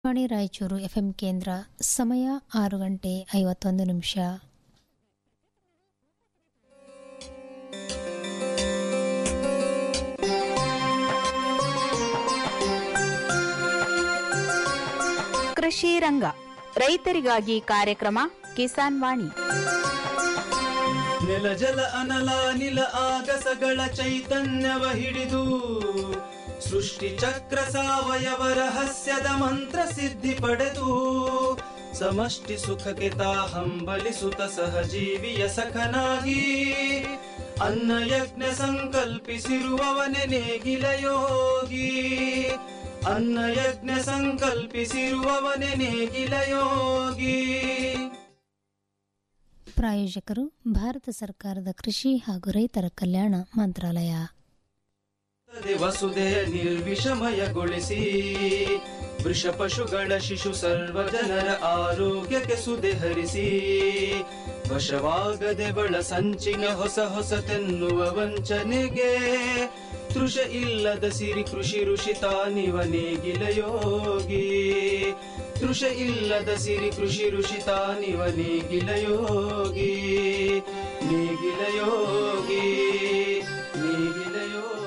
ವಾಣಿ Raichur FM ಕೇಂದ್ರ ಸಮಯ ಆರು ಗಂಟೆ ಐವತ್ತೊಂದು ನಿಮಿಷ ಕೃಷಿ ರಂಗ ರೈತರಿಗಾಗಿ ಕಾರ್ಯಕ್ರಮ ಕಿಸಾನ್ ವಾಣಿ ನೆಲ ಜಲ ಅನಲ ನಿಲ ಆಗಸಗಳ ಚೈತನ್ಯವ ಹಿಡಿದು ಸೃಷ್ಟಿ ಚಕ್ರ ಸಾವಯವ ರಹಸ್ಯದ ಮಂತ್ರ ಸಿದ್ಧಿ ಪಡೆದು ಸಮಷ್ಟಿ ಸುಖಕ್ಕೆ ತಾ ಹಂಬಲಿಸುತ್ತ ಸಹಜೀವಿಯ ಸಖನಾಗಿ ಅನ್ನ ಯಜ್ಞ ಸಂಕಲ್ಪಿಸಿರುವವನೆ ನೇಗಿಲ ಯೋಗಿ ಅನ್ನ ಯಜ್ಞ ಸಂಕಲ್ಪಿಸಿರುವವನೆ ನೇಗಿಲ ಯೋಗಿ ಪ್ರಾಯೋಜಕರು ಭಾರತ ಸರ್ಕಾರದ ಕೃಷಿ ಹಾಗೂ ರೈತರ ಕಲ್ಯಾಣ ಮಂತ್ರಾಲಯ ತದೆ ವಸುದೆಯ ನಿರ್ವಿಷಮಯಗೊಳಿಸಿ ವೃಷ ಪಶುಗಳ ಶಿಶು ಸರ್ವ ಜನರ ಆರೋಗ್ಯಕ್ಕೆ ಸುದೆ ಹರಿಸಿ ವಶವಾಗದೆ ಬಳ ಸಂಚಿನ ಹೊಸ ಹೊಸತೆನ್ನುವ ವಂಚನೆಗೆ ತೃಷ ಇಲ್ಲದ ಸಿರಿ ಕೃಷಿ ಋಷಿ ತಾನಿವ ನೇಗಿಲ ಯೋಗಿ ತೃಷ ಇಲ್ಲದ ಸಿರಿ ಕೃಷಿ ಋಷಿ ತಾನಿವ ನೇಗಿಲ ಯೋಗಿ ನೇಗಿಲ ಯೋಗಿ ನೇಗಿಲ ಯೋಗಿ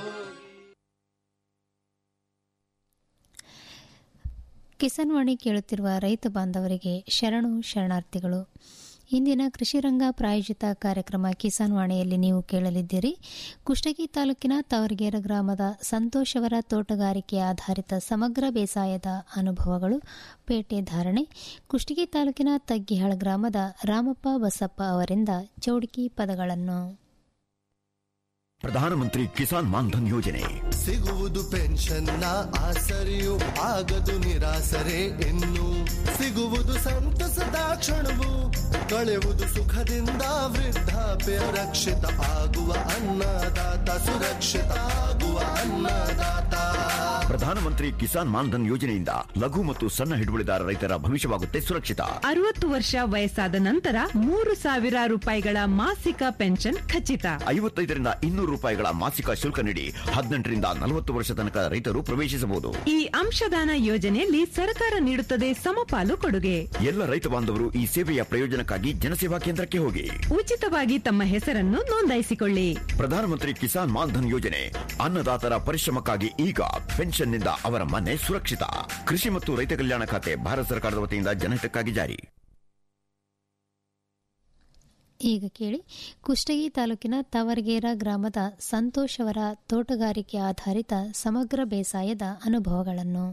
ಕಿಸಾನ್ ವಾಣಿ ಕೇಳುತ್ತಿರುವ ರೈತ ಬಾಂಧವರಿಗೆ ಶರಣು ಶರಣಾರ್ಥಿಗಳು ಇಂದಿನ ಕೃಷಿ ರಂಗ ಪ್ರಾಯೋಜಿತ ಕಾರ್ಯಕ್ರಮ ಕಿಸಾನ್ ವಾಣಿಯಲ್ಲಿ ನೀವು ಕೇಳಲಿದ್ದೀರಿ ಕುಷ್ಟಗಿ ತಾಲೂಕಿನ ತವರಗೇರ ಗ್ರಾಮದ ಸಂತೋಷವರ ತೋಟಗಾರಿಕೆ ಆಧಾರಿತ ಸಮಗ್ರ ಬೇಸಾಯದ ಅನುಭವಗಳು ಪೇಟೆ ಧಾರಣೆ ಕುಷ್ಟಗಿ ತಾಲೂಕಿನ ತಗ್ಗಿಹಾಳ ಗ್ರಾಮದ ರಾಮಪ್ಪ ಬಸಪ್ಪ ಅವರಿಂದ ಚೌಡಿಕಿ ಪದಗಳನ್ನು ಪ್ರಧಾನಮಂತ್ರಿ ಕಿಸಾನ್ ಮಾನ್ಧನ್ ಯೋಜನೆ ಸಿಗುವುದು ಪೆನ್ಷನ್ನ ಆಸರೆಯು ಆಗದು ನಿರಾಸರೆ ಇನ್ನು ಸಿಗುವುದು ಸಂತಸದ ಕ್ಷಣವು ಕಳೆಯುವುದು ಸುಖದಿಂದ ವೃದ್ಧಾಪ್ಯ ರಕ್ಷಿತ ಆಗುವ ಅನ್ನದಾತ ಸುರಕ್ಷಿತ ಆಗುವ ಅನ್ನದಾತ ಪ್ರಧಾನಮಂತ್ರಿ ಕಿಸಾನ್ ಮಾನ್ಧನ್ ಯೋಜನೆಯಿಂದ ಲಘು ಮತ್ತು ಸಣ್ಣ ಹಿಡುವಳಿದಾರ ರೈತರ ಭವಿಷ್ಯವಾಗುತ್ತೆ ಸುರಕ್ಷಿತ ಅರವತ್ತು ವರ್ಷ ವಯಸ್ಸಾದ ನಂತರ ಮೂರು ಸಾವಿರ ರೂಪಾಯಿಗಳ ಮಾಸಿಕ ಪೆನ್ಷನ್ ಖಚಿತ ಐವತ್ತೈದರಿಂದ ಇನ್ನೂರು ರೂಪಾಯಿಗಳ ಮಾಸಿಕ ಶುಲ್ಕ ನೀಡಿ ಹದಿನೆಂಟರಿಂದ ನಲವತ್ತು ವರ್ಷ ತನಕ ರೈತರು ಪ್ರವೇಶಿಸಬಹುದು ಈ ಅಂಶದಾನ ಯೋಜನೆಯಲ್ಲಿ ಸರ್ಕಾರ ನೀಡುತ್ತದೆ ಸಮಪಾಲು ಕೊಡುಗೆ ಎಲ್ಲ ರೈತ ಬಾಂಧವರು ಈ ಸೇವೆಯ ಪ್ರಯೋಜನಕ್ಕಾಗಿ ಜನಸೇವಾ ಕೇಂದ್ರಕ್ಕೆ ಹೋಗಿ ಉಚಿತವಾಗಿ ತಮ್ಮ ಹೆಸರನ್ನು ನೋಂದಾಯಿಸಿಕೊಳ್ಳಿ ಪ್ರಧಾನಮಂತ್ರಿ ಕಿಸಾನ್ ಮಾನ್ಧನ್ ಯೋಜನೆ ಅನ್ನದಾತರ ಪರಿಶ್ರಮಕ್ಕಾಗಿ ಈಗ ಪೆನ್ಷನ್ನಿಂದ ಅವರ ಮನೆ ಸುರಕ್ಷಿತ ಕೃಷಿ ಮತ್ತು ರೈತ ಕಲ್ಯಾಣ ಖಾತೆ ಭಾರತ ಸರ್ಕಾರದ ವತಿಯಿಂದ ಜನಹಿತಕ್ಕಾಗಿ ಜಾರಿ ಈಗ ಕೇಳಿ ಕುಷ್ಟಗಿ ತಾಲೂಕಿನ ತವರಗೇರ ಗ್ರಾಮದ ಸಂತೋಷವರ ತೋಟಗಾರಿಕೆ ಆಧಾರಿತ ಸಮಗ್ರ ಬೇಸಾಯದ ಅನುಭವಗಳನ್ನು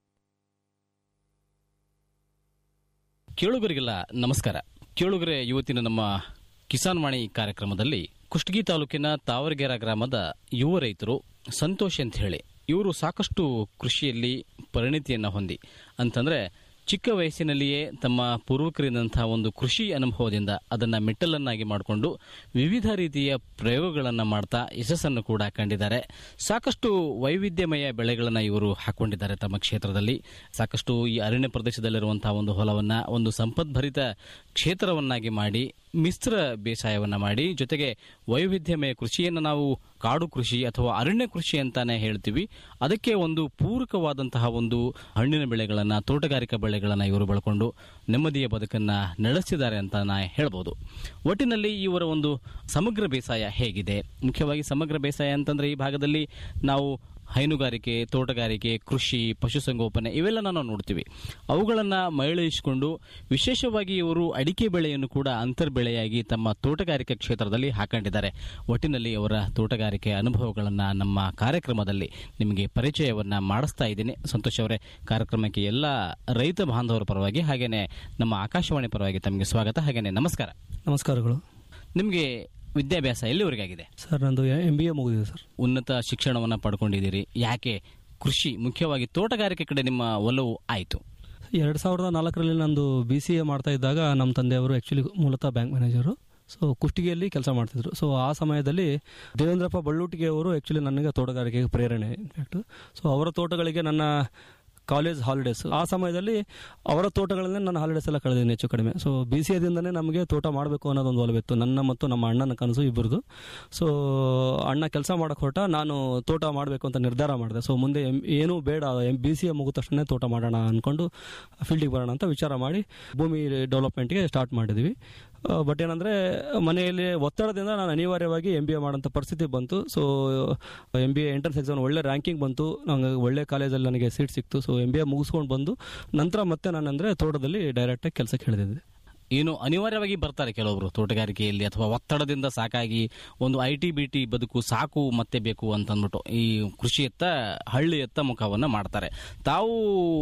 ಕೇಳುಗರಿಗೆಲ್ಲ ನಮಸ್ಕಾರ ಕೇಳುಗರೆ ಇವತ್ತಿನ ನಮ್ಮ ಕಿಸಾನ್ ವಾಣಿ ಕಾರ್ಯಕ್ರಮದಲ್ಲಿ ಕುಷ್ಟಗಿ ತಾಲೂಕಿನ ತಾವರಗೆರ ಗ್ರಾಮದ ಯುವ ರೈತರು ಸಂತೋಷ್ ಅಂತ ಹೇಳಿ ಇವರು ಸಾಕಷ್ಟು ಕೃಷಿಯಲ್ಲಿ ಪರಿಣಿತಿಯನ್ನು ಹೊಂದಿ ಅಂತಂದ್ರೆ ಚಿಕ್ಕ ವಯಸ್ಸಿನಲ್ಲಿಯೇ ತಮ್ಮ ಪೂರ್ವಕರಿಂದಂತಹ ಒಂದು ಕೃಷಿ ಅನುಭವದಿಂದ ಅದನ್ನು ಮೆಟ್ಟಲನ್ನಾಗಿ ಮಾಡಿಕೊಂಡು ವಿವಿಧ ರೀತಿಯ ಪ್ರಯೋಗಗಳನ್ನು ಮಾಡ್ತಾ ಯಶಸ್ಸನ್ನು ಕೂಡ ಕಂಡಿದ್ದಾರೆ ಸಾಕಷ್ಟು ವೈವಿಧ್ಯಮಯ ಬೆಳೆಗಳನ್ನು ಇವರು ಹಾಕೊಂಡಿದ್ದಾರೆ ತಮ್ಮ ಕ್ಷೇತ್ರದಲ್ಲಿ ಸಾಕಷ್ಟು ಈ ಅರಣ್ಯ ಪ್ರದೇಶದಲ್ಲಿರುವಂತಹ ಒಂದು ಹೊಲವನ್ನ ಒಂದು ಸಂಪದ್ಭರಿತ ಕ್ಷೇತ್ರವನ್ನಾಗಿ ಮಾಡಿ ಮಿಶ್ರ ಬೇಸಾಯವನ್ನ ಮಾಡಿ ಜೊತೆಗೆ ವೈವಿಧ್ಯಮಯ ಕೃಷಿಯನ್ನು ನಾವು ಕಾಡು ಕೃಷಿ ಅಥವಾ ಅರಣ್ಯ ಕೃಷಿ ಅಂತಾನೆ ಹೇಳ್ತೀವಿ ಅದಕ್ಕೆ ಒಂದು ಪೂರಕವಾದಂತಹ ಒಂದು ಹಣ್ಣಿನ ಬೆಳೆಗಳನ್ನ ತೋಟಗಾರಿಕಾ ಬೆಳೆಗಳನ್ನ ಇವರು ಬೆಳ್ಕೊಂಡು ನೆಮ್ಮದಿಯ ಬದುಕನ್ನ ನಡೆಸಿದ್ದಾರೆ ಅಂತ ನಾ ಹೇಳ್ಬೋದು ಒಟ್ಟಿನಲ್ಲಿ ಇವರ ಒಂದು ಸಮಗ್ರ ಬೇಸಾಯ ಹೇಗಿದೆ ಮುಖ್ಯವಾಗಿ ಸಮಗ್ರ ಬೇಸಾಯ ಅಂತಂದ್ರೆ ಈ ಭಾಗದಲ್ಲಿ ನಾವು ಹೈನುಗಾರಿಕೆ ತೋಟಗಾರಿಕೆ ಕೃಷಿ ಪಶುಸಂಗೋಪನೆ ಇವೆಲ್ಲ ನಾವು ನೋಡ್ತೀವಿ ಅವುಗಳನ್ನು ಮೈಳೈಸಿಕೊಂಡು ವಿಶೇಷವಾಗಿ ಇವರು ಅಡಿಕೆ ಬೆಳೆಯನ್ನು ಕೂಡ ಅಂತರ್ ಬೆಳೆಯಾಗಿ ತಮ್ಮ ತೋಟಗಾರಿಕೆ ಕ್ಷೇತ್ರದಲ್ಲಿ ಹಾಕೊಂಡಿದ್ದಾರೆ ಒಟ್ಟಿನಲ್ಲಿ ಅವರ ತೋಟಗಾರಿಕೆ ಅನುಭವಗಳನ್ನು ನಮ್ಮ ಕಾರ್ಯಕ್ರಮದಲ್ಲಿ ನಿಮಗೆ ಪರಿಚಯವನ್ನ ಮಾಡಿಸ್ತಾ ಇದ್ದೀನಿ ಸಂತೋಷ್ ಅವರೇ ಕಾರ್ಯಕ್ರಮಕ್ಕೆ ಎಲ್ಲ ರೈತ ಬಾಂಧವರ ಪರವಾಗಿ ಹಾಗೇನೆ ನಮ್ಮ ಆಕಾಶವಾಣಿ ಪರವಾಗಿ ತಮಗೆ ಸ್ವಾಗತ ಹಾಗೇನೆ ನಮಸ್ಕಾರ ನಮಸ್ಕಾರಗಳು ನಿಮಗೆ ವಿದ್ಯಾಭ್ಯಾಸ ಎಲ್ಲಿವರೆಗಾಗಿದೆ ಸರ್ ನಂದು ಎಂ ಬಿ ಎ ಮುಗಿದಿದೆ ಸರ್ ಉನ್ನತ ಶಿಕ್ಷಣವನ್ನ ಪಡ್ಕೊಂಡಿದ್ದೀರಿ ಯಾಕೆ ಕೃಷಿ ಮುಖ್ಯವಾಗಿ ತೋಟಗಾರಿಕೆ ಕಡೆ ನಿಮ್ಮ ಒಲವು ಆಯಿತು ಎರಡು ಸಾವಿರದ ನಾಲ್ಕರಲ್ಲಿ ನಂದು ಬಿ ಸಿ ಎ ಮಾಡ್ತಾ ಇದ್ದಾಗ ನಮ್ಮ ತಂದೆಯವರು ಆ್ಯಕ್ಚುಲಿ ಮೂಲತಃ ಬ್ಯಾಂಕ್ ಮ್ಯಾನೇಜರು ಸೊ ಕುಷ್ಟಗಿಯಲ್ಲಿ ಕೆಲಸ ಮಾಡ್ತಿದ್ರು ಸೊ ಆ ಸಮಯದಲ್ಲಿ ದೇವೇಂದ್ರಪ್ಪ ಬಳ್ಳೂಟಿಗೆ ಅವರು ಆ್ಯಕ್ಚುಲಿ ನನಗೆ ತೋಟಗಾರಿಕೆಗೆ ಪ್ರೇರಣೆ ಇನ್ಫ್ಯಾಕ್ಟ್ ಸೊ ಅವರ ತೋಟಗಳಿಗೆ ನನ್ನ ಕಾಲೇಜ್ ಹಾಲಿಡೇಸ್ ಆ ಸಮಯದಲ್ಲಿ ಅವರ ತೋಟಗಳನ್ನೇ ನಾನು ಹಾಲಿಡೇಸ್ ಎಲ್ಲ ಕಳೆದಿದ್ದೀನಿ ಹೆಚ್ಚು ಕಡಿಮೆ ಸೊ ಬಿ ಸಿ ಎದಿಂದನೇ ನಮಗೆ ತೋಟ ಮಾಡಬೇಕು ಅನ್ನೋದೊಂದು ಒಲವಿತ್ತು ನನ್ನ ಮತ್ತು ನಮ್ಮ ಅಣ್ಣನ ಕನಸು ಇಬ್ಬರದು ಸೊ ಅಣ್ಣ ಕೆಲಸ ಮಾಡಕ್ಕೆ ಹೊರಟ ನಾನು ತೋಟ ಮಾಡಬೇಕು ಅಂತ ನಿರ್ಧಾರ ಮಾಡಿದೆ ಸೊ ಮುಂದೆ ಎಂ ಏನೂ ಬೇಡ ಎಂ ಬಿ ಸಿ ಎ ಮುಗಿದ ತಕ್ಷಣ ತೋಟ ಮಾಡೋಣ ಅಂದ್ಕೊಂಡು ಫೀಲ್ಡಿಗೆ ಬರೋಣ ಅಂತ ವಿಚಾರ ಮಾಡಿ ಭೂಮಿ ಡೆವಲಪ್ಮೆಂಟ್ಗೆ ಸ್ಟಾರ್ಟ್ ಮಾಡಿದ್ವಿ ಬಟ್ ಏನಂದರೆ ಮನೆಯಲ್ಲಿ ಒತ್ತಡದಿಂದ ನಾನು ಅನಿವಾರ್ಯವಾಗಿ ಎಂ ಬಿ ಎ ಮಾಡೋಂಥ ಪರಿಸ್ಥಿತಿ ಬಂತು so M B A entrance exam ಒಳ್ಳೆ ರ್ಯಾಂಕಿಂಗ್ ಬಂತು ನಂಗೆ ಒಳ್ಳೆ ಕಾಲೇಜಲ್ಲಿ ನನಗೆ ಸೀಟ್ ಸಿಕ್ತು ಸೊ ಎಂ ಬಿ ಎ ಮುಗಿಸ್ಕೊಂಡು ಬಂದು ನಂತರ ಮತ್ತೆ ನಾನಂದರೆ ತೋಟದಲ್ಲಿ ಡೈರೆಕ್ಟಾಗಿ ಕೆಲಸಕ್ಕೆ ಹಿಡಿದಿದ್ದೆ ಏನು ಅನಿವಾರ್ಯವಾಗಿ ಬರ್ತಾರೆ ಕೆಲವೊಬ್ರು ತೋಟಗಾರಿಕೆಯಲ್ಲಿ ಅಥವಾ ಒತ್ತಡದಿಂದ ಸಾಕಾಗಿ ಒಂದು ಐ ಟಿ ಬಿ ಟಿ ಬದುಕು ಸಾಕು ಮತ್ತೆ ಬೇಕು ಅಂತಂದ್ಬಿಟ್ಟು ಈ ಕೃಷಿಯತ್ತ ಹಳ್ಳಿಯತ್ತ ಮುಖವನ್ನ ಮಾಡ್ತಾರೆ ತಾವು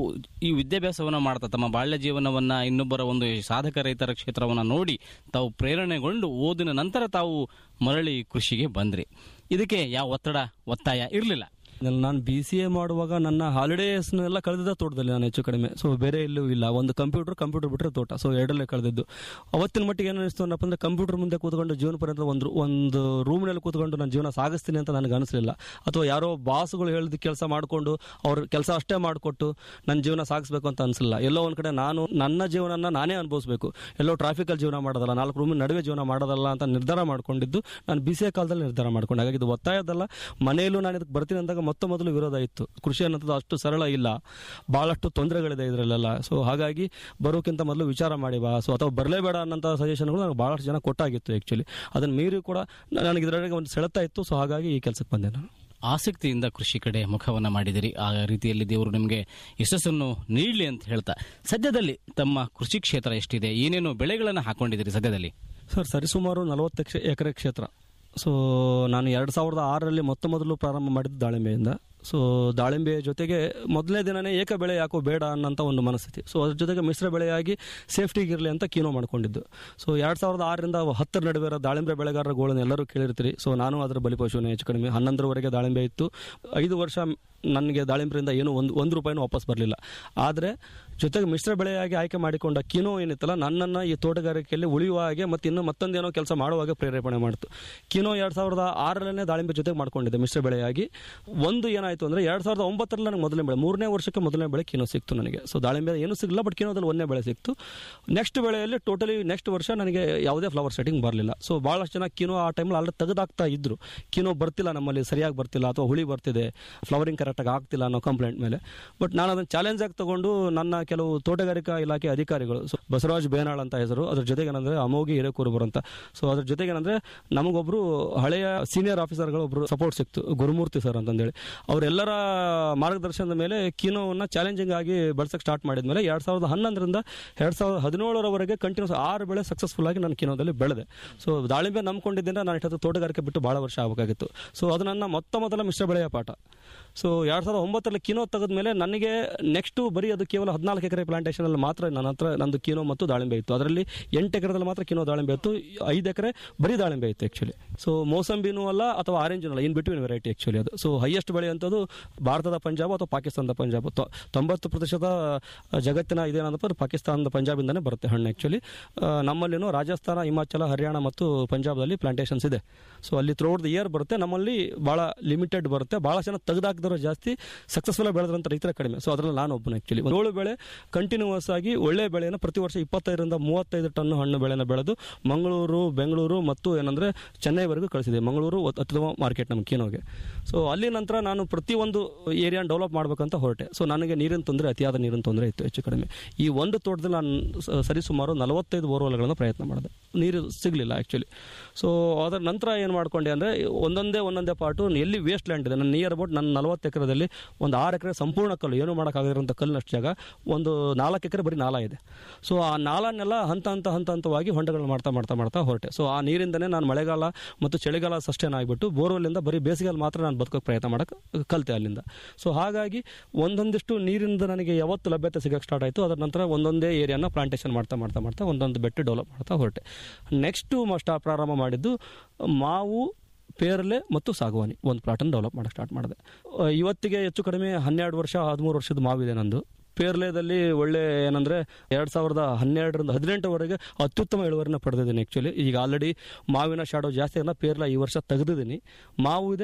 ಈ ವಿದ್ಯಾಭ್ಯಾಸವನ್ನ ಮಾಡ್ತಾ ತಮ್ಮ ಬಾಲ್ಯ ಜೀವನವನ್ನ ಇನ್ನೊಬ್ಬರ ಒಂದು ಸಾಧಕ ರೈತರ ಕ್ಷೇತ್ರವನ್ನ ನೋಡಿ ತಾವು ಪ್ರೇರಣೆಗೊಂಡು ಓದಿನ ನಂತರ ತಾವು ಮರಳಿ ಕೃಷಿಗೆ ಬಂದ್ರಿ ಇದಕ್ಕೆ ಯಾವ ಒತ್ತಡ ಒತ್ತಾಯ ಇರಲಿಲ್ಲ ನಾನು ಬಿ ಸಿ ಎ ಮಾಡುವಾಗ ನನ್ನ ಹಾಲಿಡೇಸ್ನೆಲ್ಲ ಕಳೆದಿದ್ದ ತೋಟದಲ್ಲಿ ನಾನು ಹೆಚ್ಚು ಕಡಿಮೆ ಸೊ ಬೇರೆ ಎಲ್ಲೂ ಇಲ್ಲ ಒಂದು ಕಂಪ್ಯೂಟರ್ ಕಂಪ್ಯೂಟರ್ ಬಿಟ್ಟರೆ ತೋಟ ಸೊ ಎರಡಲ್ಲೇ ಕಳೆದಿದ್ದು ಅವತ್ತಿನ ಮಟ್ಟಿಗೆ ಏನು ಅನಿಸ್ತು ಅನ್ನಪ್ಪ ಅಂದ್ರೆ ಕಂಪ್ಯೂಟರ್ ಮುಂದೆ ಕೂತ್ಕೊಂಡು ಜೀವನ ಪರ್ಯಂತ ಒಂದು ಒಂದು ರೂಮ್ನಲ್ಲಿ ಕೂತ್ಕೊಂಡು ನಾನು ಜೀವನ ಸಾಗಿಸ್ತೀನಿ ಅಂತ ನನಗೆ ಅನಿಸಲಿಲ್ಲ ಅಥವಾ ಯಾರೋ ಬಾಸ್ಗಳು ಹೇಳಿದ ಕೆಲಸ ಮಾಡಿಕೊಂಡು ಅವ್ರ ಕೆಲಸ ಅಷ್ಟೇ ಮಾಡಿಕೊಟ್ಟು ನನ್ನ ಜೀವನ ಸಾಗಿಸ್ಬೇಕು ಅಂತ ಅನಿಸಲಿಲ್ಲ ಎಲ್ಲೋ ಒಂದು ಕಡೆ ನಾನು ನನ್ನ ಜೀವನನ ನಾನೇ ಅನುಭವಿಸಬೇಕು ಎಲ್ಲೋ ಟ್ರಾಫಿಕಲ್ಲಿ ಜೀವನ ಮಾಡೋದಲ್ಲ ನಾಲ್ಕು ರೂಮಿನ ನಡುವೆ ಜೀವನ ಮಾಡೋದಲ್ಲ ಅಂತ ನಿರ್ಧಾರ ಮಾಡ್ಕೊಂಡಿದ್ದು ನಾನು ಬಿ ಸಿ ಎ ಕಾಲದಲ್ಲಿ ನಿರ್ಧಾರ ಮಾಡ್ಕೊಂಡೆ ಹಾಗಾಗಿ ಇದು ಒತ್ತಾಯದಲ್ಲ ಮನೆಯಲ್ಲೂ ನಾನು ಇದಕ್ಕೆ ಬರ್ತೀನಿ ಅಂದಾಗ ಮೊತ್ತ ಮೊದಲು ವಿರೋಧ ಇತ್ತು ಕೃಷಿ ಅನ್ನೋದು ಅಷ್ಟು ಸರಳ ಇಲ್ಲ ಭಾಳಷ್ಟು ತೊಂದರೆಗಳಿದೆ ಇದರಲ್ಲೆಲ್ಲ ಸೊ ಹಾಗಾಗಿ ಬರೋಕ್ಕಿಂತ ಮೊದಲು ವಿಚಾರ ಮಾಡಿ ಬಾ ಸೊ ಅಥವಾ ಬರಲೇಬೇಡ ಅನ್ನೋಂಥ ಸಜೆಷನ್ಗಳು ನನಗೆ ಭಾಳಷ್ಟು ಜನ ಕೊಟ್ಟಾಗಿತ್ತು ಆ್ಯಕ್ಚುಲಿ ಅದನ್ನು ಮೀರಿ ಕೂಡ ನನಗೆ ಇದರೊಳಗೆ ಒಂದು ಸೆಳೆತ ಇತ್ತು ಸೊ ಹಾಗಾಗಿ ಈ ಕೆಲಸಕ್ಕೆ ಬಂದೆ ನಾನು ಆಸಕ್ತಿಯಿಂದ ಕೃಷಿ ಕಡೆ ಮುಖವನ್ನ ಮಾಡಿದಿರಿ ಆ ರೀತಿಯಲ್ಲಿ ದೇವರು ನಿಮಗೆ ಯಶಸ್ಸನ್ನು ನೀಡಲಿ ಅಂತ ಹೇಳ್ತಾ ಸದ್ಯದಲ್ಲಿ ತಮ್ಮ ಕೃಷಿ ಕ್ಷೇತ್ರ ಎಷ್ಟಿದೆ ಏನೇನು ಬೆಳೆಗಳನ್ನು ಹಾಕೊಂಡಿದ್ದೀರಿ ಸದ್ಯದಲ್ಲಿ ಸರ್ ಸರಿಸುಮಾರು ನಲವತ್ತು ಎಕರೆ ಕ್ಷೇತ್ರ ಸೊ ನಾನು ಎರಡು ಸಾವಿರದ ಆರರಲ್ಲಿ ಮೊತ್ತ ಮೊದಲು ಪ್ರಾರಂಭ ಮಾಡಿದ್ದು ದಾಳಿಂಬೆಯಿಂದ ಸೊ ದಾಳಿಂಬೆ ಜೊತೆಗೆ ಮೊದಲನೇ ದಿನನೇ ಏಕ ಬೆಳೆ ಯಾಕೋ ಬೇಡ ಅನ್ನೋಂಥ ಒಂದು ಮನಸ್ಥಿತಿ ಸೊ ಅದ್ರ ಜೊತೆಗೆ ಮಿಶ್ರ ಬೆಳೆಯಾಗಿ ಸೇಫ್ಟಿಗಿರಲಿ ಅಂತ ಕೀನೋ ಮಾಡ್ಕೊಂಡಿದ್ದು ಸೊ ಎರಡು ಸಾವಿರದ ಆರರಿಂದ ಹತ್ತರ ನಡುವೆ ಇರೋ ದಾಳಿಂಬೆ ಬೆಳೆಗಾರರ ಗೋಳನ್ನು ಎಲ್ಲರೂ ಕೇಳಿರ್ತೀರಿ ಸೊ ನಾನು ಅದರ ಬಲಿಪಶುವೇ ಹೆಚ್ಚು ಕಡಿಮೆ ಹನ್ನೊಂದರವರೆಗೆ ದಾಳಿಂಬೆ ಇತ್ತು ಐದು ವರ್ಷ ನನಗೆ ದಾಳಿಂಬರಿಂದ ಏನೂ ಒಂದು ಒಂದು ರೂಪಾಯಿನೂ ವಾಪಸ್ ಬರಲಿಲ್ಲ ಆದರೆ ಜೊತೆಗೆ ಮಿಶ್ರ ಬೆಳೆಯಾಗಿ ಆಯ್ಕೆ ಮಾಡಿಕೊಂಡ ಕಿನೋ ಏನಿತ್ತಲ್ಲ ನನ್ನನ್ನು ಈ ತೋಟಗಾರಿಕೆಯಲ್ಲಿ ಉಳಿಯುವ ಹಾಗೆ ಮತ್ತು ಇನ್ನು ಮತ್ತೊಂದೇನೋ ಕೆಲಸ ಮಾಡುವಾಗ ಪ್ರೇರೇಪಣೆ ಮಾಡಿತು ಕಿನೋ ಎರಡು ಸಾವಿರದ ಆರರಲ್ಲೇ ದಾಳಿಂಬೆ ಜೊತೆಗೆ ಮಾಡ್ಕೊಂಡಿದ್ದೆ ಮಿಶ್ರ ಬೆಳೆಯಾಗಿ ಒಂದು ಏನಾಯಿತು ಅಂದರೆ ಎರಡು ಸಾವಿರದ ಒಂಬತ್ತರಲ್ಲಿ ನನಗೆ ಮೊದಲನೇ ಬೆಳೆ ಮೂರನೇ ವರ್ಷಕ್ಕೆ ಮೊದಲನೇ ಬೆಳೆ ಕಿನೋ ಸಿಕ್ತು ನನಗೆ ಸೊ ದಾಳಿಂಬೆ ಏನೂ ಸಿಗಲಿಲ್ಲ ಬಟ್ ಕಿನೋದಲ್ಲಿ ಒಂದನೇ ಬೆಳೆ ಸಿಕ್ತು ನೆಕ್ಸ್ಟ್ ಬೆಳೆಯಲ್ಲಿ ಟೋಟಲಿ ನೆಕ್ಸ್ಟ್ ವರ್ಷ ನನಗೆ ಯಾವುದೇ ಫ್ಲವರ್ ಸೆಟ್ಟಿಂಗ್ ಬರಲಿಲ್ಲ ಸೊ ಭಾಳಷ್ಟು ಜನ ಕಿನೋ ಆ ಟೈಮಲ್ಲಿ ಆಲ್ರೆಡಿ ತೆಗೆದಾಗ್ತಾ ಇದ್ರು ಕಿನೋ ಬರ್ತಿಲ್ಲ ನಮ್ಮಲ್ಲಿ ಸರಿಯಾಗಿ ಬರ್ತಿಲ್ಲ ಅಥವಾ ಹುಳಿ ಬರ್ತಿದೆ ಫ್ಲವರಿಂಗ್ ಕರೆಕ್ಟಾಗಿ ಆಗ್ತಿಲ್ಲ ಅನ್ನೋ ಕಂಪ್ಲೇಂಟ್ ಮೇಲೆ ಬಟ್ ನಾನು ಅದನ್ನು ಚಾಲೆಂಜ್ ಆಗಿ ತಗೊಂಡು ನನ್ನ ಕೆಲವು ತೋಟಗಾರಿಕಾ ಇಲಾಖೆ ಅಧಿಕಾರಿಗಳು ಸೊ ಬಸವರಾಜ್ ಬೇನಾಳ್ ಅಂತ ಹೆಸರು ಅದ್ರ ಜೊತೆಗೆ ಏನಂದ್ರೆ ಅಮೋಗಿ ಹಿರೇಕೂರುಬರು ಅಂತ ಸೊ ಅದ್ರ ಜೊತೆಗೆ ಏನಂದ್ರೆ ನಮಗೊಬ್ರು ಹಳೆಯ ಸೀನಿಯರ್ ಆಫೀಸರ್ಗಳು ಒಬ್ರು ಸಪೋರ್ಟ್ ಸಿಕ್ತು ಗುರುಮೂರ್ತಿ ಸರ್ ಅಂತಂದೇಳಿ ಅವರೆಲ್ಲರ ಮಾರ್ಗದರ್ಶನದ ಮೇಲೆ ಕಿನೋವನ್ನ ಚಾಲೆಂಜಿಂಗ್ ಆಗಿ ಬೆಳೆಸಕ್ಕೆ ಸ್ಟಾರ್ಟ್ ಮಾಡಿದ್ಮೇಲೆ ಎರಡ್ ಸಾವಿರದ ಹನ್ನೊಂದರಿಂದ ಎರಡ್ ಸಾವಿರದ ಹದಿನೇಳರವರೆಗೆ ಕಂಟಿನ್ಯೂಸ್ ಆರು ಬೆಳೆ ಸಕ್ಸಸ್ಫುಲ್ ಆಗಿ ನಾನು ಕಿನೋದಲ್ಲಿ ಬೆಳೆದೆ ಸೊ ದಾಳಿಂಬೆ ನಂಬ್ಕೊಂಡಿದ್ದರಿಂದ ನಾನು ಇಷ್ಟೊತ್ತು ತೋಟಗಾರಿಕೆ ಬಿಟ್ಟು ಭಾಳ ವರ್ಷ ಆಗಬೇಕಾಗಿತ್ತು ಸೊ ಅದು ನನ್ನ ಮೊತ್ತ ಮೊದಲ ಮಿಶ್ರ ಬೆಳೆಯ ಪಾಠ ಸೊ ಎರಡು ಸಾವಿರದ ಒಂಬತ್ತರಲ್ಲಿ ಕಿನೋ ತೆಗೆದ್ಮೇಲೆ ನನಗೆ ನೆಕ್ಸ್ಟು ಬರೀ ಅದು ಕೇವಲ ಹದಿನಾಲ್ಕು ಎಕರೆ ಪ್ಲಾಂಟೇಷನಲ್ಲಿ ಮಾತ್ರ ನನ್ನ ಹತ್ರ ನಂದು ಕಿನೋ ಮತ್ತು ದಾಳಿಂಬೆ ಇತ್ತು ಅದರಲ್ಲಿ ಎಂಟು ಎಕರೆದಲ್ಲಿ ಮಾತ್ರ ಕಿನೋ ದಾಳಿಂಬೆ ಇತ್ತು ಐದು ಎಕರೆ ಬರೀ ದಾಳಿಂಬೆ ಇತ್ತು ಆ್ಯಕ್ಚುಲಿ ಸೊ ಮೋಸಂಬಿನೂ ಅಲ್ಲ ಅಥವಾ ಆರೆಂಜೂ ಅಲ್ಲ ಇನ್ ಬಿಟ್ವೀನ್ ವೆರೈಟಿ ಆ್ಯಕ್ಚುಲಿ ಅದು ಸೊ ಹೈಯೆಸ್ಟ್ ಬೆಳೆಯುವಂಥದ್ದು ಭಾರತದ ಪಂಜಾಬ್ ಅಥವಾ ಪಾಕಿಸ್ತಾನದ ಪಂಜಾಬ್ ತೊ- ತೊಂಬತ್ತು ಪ್ರತಿಶತ ಜಗತ್ತಿನ ಇದೇನಂದಪ್ಪ ಅದು ಪಾಕಿಸ್ತಾನದ ಪಂಜಾಬಿಂದನೇ ಬರುತ್ತೆ ಹಣ್ಣು ಆ್ಯಕ್ಚುಲಿ ನಮ್ಮಲ್ಲಿನೂ ರಾಜಸ್ಥಾನ ಹಿಮಾಚಲ ಹರಿಯಾಣ ಮತ್ತು ಪಂಜಾಬ್ದಲ್ಲಿ ಪ್ಲಾಂಟೇಷನ್ಸ್ ಇದೆ ಸೊ ಅಲ್ಲಿ ಥ್ರೂಟ್ ದ ಇಯರ್ ಬರುತ್ತೆ ನಮ್ಮಲ್ಲಿ ಭಾಳ ಲಿಮಿಟೆಡ್ ಬರುತ್ತೆ ಭಾಳ ಜನ ತೆಗೆದಾಕಿದ್ರು ಜಾಸ್ತಿ ಸಕ್ಸಸ್ಫುಲ್ ಬೆಳೆದ್ರಂತ ರೈತರ ಕಡಿಮೆ ಸೊ ಅದರಲ್ಲಿ ನಾನು ಒಬ್ಬನು ಆ್ಯಕ್ಚುಲಿ ಏಳು ಬೆಳೆ ಕಂಟಿನ್ಯೂಸ್ ಆಗಿ ಒಳ್ಳೆ ಬೆಳೆಯನ್ನು ಪ್ರತಿ ವರ್ಷ ಇಪ್ಪತ್ತೈದರಿಂದ ಮೂವತ್ತೈದು ಟನ್ ಹಣ್ಣು ಬೆಳೆನ ಬೆಳೆದು ಮಂಗಳೂರು ಬೆಂಗಳೂರು ಮತ್ತು ಏನಂದರೆ ಚೆನ್ನೈವರೆಗೂ ಕಳಿಸಿದೆ ಮಂಗಳೂರು ಒತ್- ಅತ್ಯುತ್ತಮ ಮಾರ್ಕೆಟ್ ನಮ್ಮ ಕೀನೋಗೆ ಸೊ ಅಲ್ಲಿ ನಂತರ ನಾನು ಪ್ರತಿಯೊಂದು ಏರಿಯಾನ ಡೆವಲಪ್ ಮಾಡ್ಬೇಕಂತ ಹೊರಟೆ ಸೊ ನನಗೆ ನೀರಿನ ತೊಂದರೆ ಅತಿಯಾದ ನೀರಿನ ತೊಂದರೆ ಇತ್ತು ಹೆಚ್ಚು ಕಡಿಮೆ ಈ ಒಂದು ತೋಟದಲ್ಲಿ ನಾನು ಸ- ಸರಿಸುಮಾರು ನಲವತ್ತೈದು ಬೋರ್ವೆಲ್ಗಳನ್ನು ಪ್ರಯತ್ನ ಮಾಡಿದೆ ನೀರು ಸಿಗಲಿಲ್ಲ ಆ್ಯಕ್ಚುಲಿ ಸೊ ಅದರ ನಂತರ ಏನು ಮಾಡ್ಕೊಂಡೆ ಅಂದರೆ ಒಂದೊಂದೇ ಒಂದೊಂದೇ ಪಾರ್ಟು ಎಲ್ಲಿ ವೇಸ್ಟ್ ಲ್ಯಾಂಡ್ ಇದೆ ನನ್ನ ನಿಯರ್ ಅಬೌಟ್ ನನ್ನ ನಲವತ್ತು ಎಕರೆದಲ್ಲಿ ಒಂದು ಆರು ಎಕರೆ ಸಂಪೂರ್ಣ ಕಲ್ಲು ಏನು ಮಾಡೋಕ್ಕಾಗಿರೋಂಥ ಕಲ್ಲಿನಷ್ಟು ಜಾಗ ಒಂದು ನಾಲ್ಕು ಎಕರೆ ಬರೀ ನಾಲ ಇದೆ ಸೊ ಆ ನಾಲನ್ನೆಲ್ಲ ಹಂತ ಹಂತ ಹಂತ ಹಂತವಾಗಿ ಹೊಂಡಗಳು ಮಾಡ್ತಾ ಮಾಡ್ತಾ ಮಾಡ್ತಾ ಹೊರಟೆ ಸೊ ಆ ನೀರಿಂದನೇ ನಾನು ಮಳೆಗಾಲ ಮತ್ತು ಚಳಿಗಾಲ ಸಸ್ಟೇನ್ ಆಗಿಬಿಟ್ಟು ಬೋರ್ವೆಲ್ಲಿಂದ ಬರೀ ಬೇಸಿಗೆಯಲ್ಲಿ ಮಾತ್ರ ನಾನು ಬದುಕೋಕೆ ಪ್ರಯತ್ನ ಮಾಡೋಕ್ಕೆ ಕಲಿತೆ ಅಲ್ಲಿಂದ ಸೊ ಹಾಗಾಗಿ ಒಂದೊಂದಿಷ್ಟು ನೀರಿಂದ ನನಗೆ ಯಾವತ್ತು ಲಭ್ಯತೆ ಸಿಗೋಕ್ಕೆ ಸ್ಟಾರ್ಟ್ ಆಯಿತು ಅದರ ನಂತರ ಒಂದೊಂದೇ ಏರಿಯಾನ ಪ್ಲಾಂಟೇಷನ್ ಮಾಡ್ತಾ ಮಾಡ್ತಾ ಮಾಡ್ತಾ ಒಂದೊಂದು ಬೆಟ್ಟು ಡೆವಲಪ್ ಮಾಡ್ತಾ ಹೊರಟೆ ನೆಕ್ಸ್ಟು ಸ್ಟಾ ಪ್ರಾರಂಭ ಮಾಡಿದ್ದು ಮಾವು ಪೇರ್ಲೆ ಮತ್ತು ಸಾಗವಾನಿ ಒಂದು ಪ್ಲಾಟನ್ನು ಡೆವಲಪ್ ಮಾಡೋಕ್ಕೆ ಸ್ಟಾರ್ಟ್ ಮಾಡಿದೆ ಅಹ್, ಇವತ್ತಿಗೆ ಹೆಚ್ಚು ಕಡಿಮೆ ಹನ್ನೆರಡು ವರ್ಷ ಹದಿಮೂರು ವರ್ಷದ ಮಾವಿದೆ ನಂದು ಪೇರ್ಲೆದಲ್ಲಿ ಒಳ್ಳೆ ಏನಂದರೆ ಎರಡು ಸಾವಿರದ ಹನ್ನೆರಡರಿಂದ ಹದಿನೆಂಟರವರೆಗೆ ಅತ್ಯುತ್ತಮ ಇಳುವರಿನ ಪಡೆದಿದ್ದೀನಿ ಆ್ಯಕ್ಚುಲಿ ಈಗ ಆಲ್ರೆಡಿ ಮಾವಿನ ಶಾಡೋ ಜಾಸ್ತಿ ಅಲ್ಲ ಪೇರ್ಲ ಈ ವರ್ಷ ತೆಗೆದಿದ್ದೀನಿ ಮಾವು ಇದೆ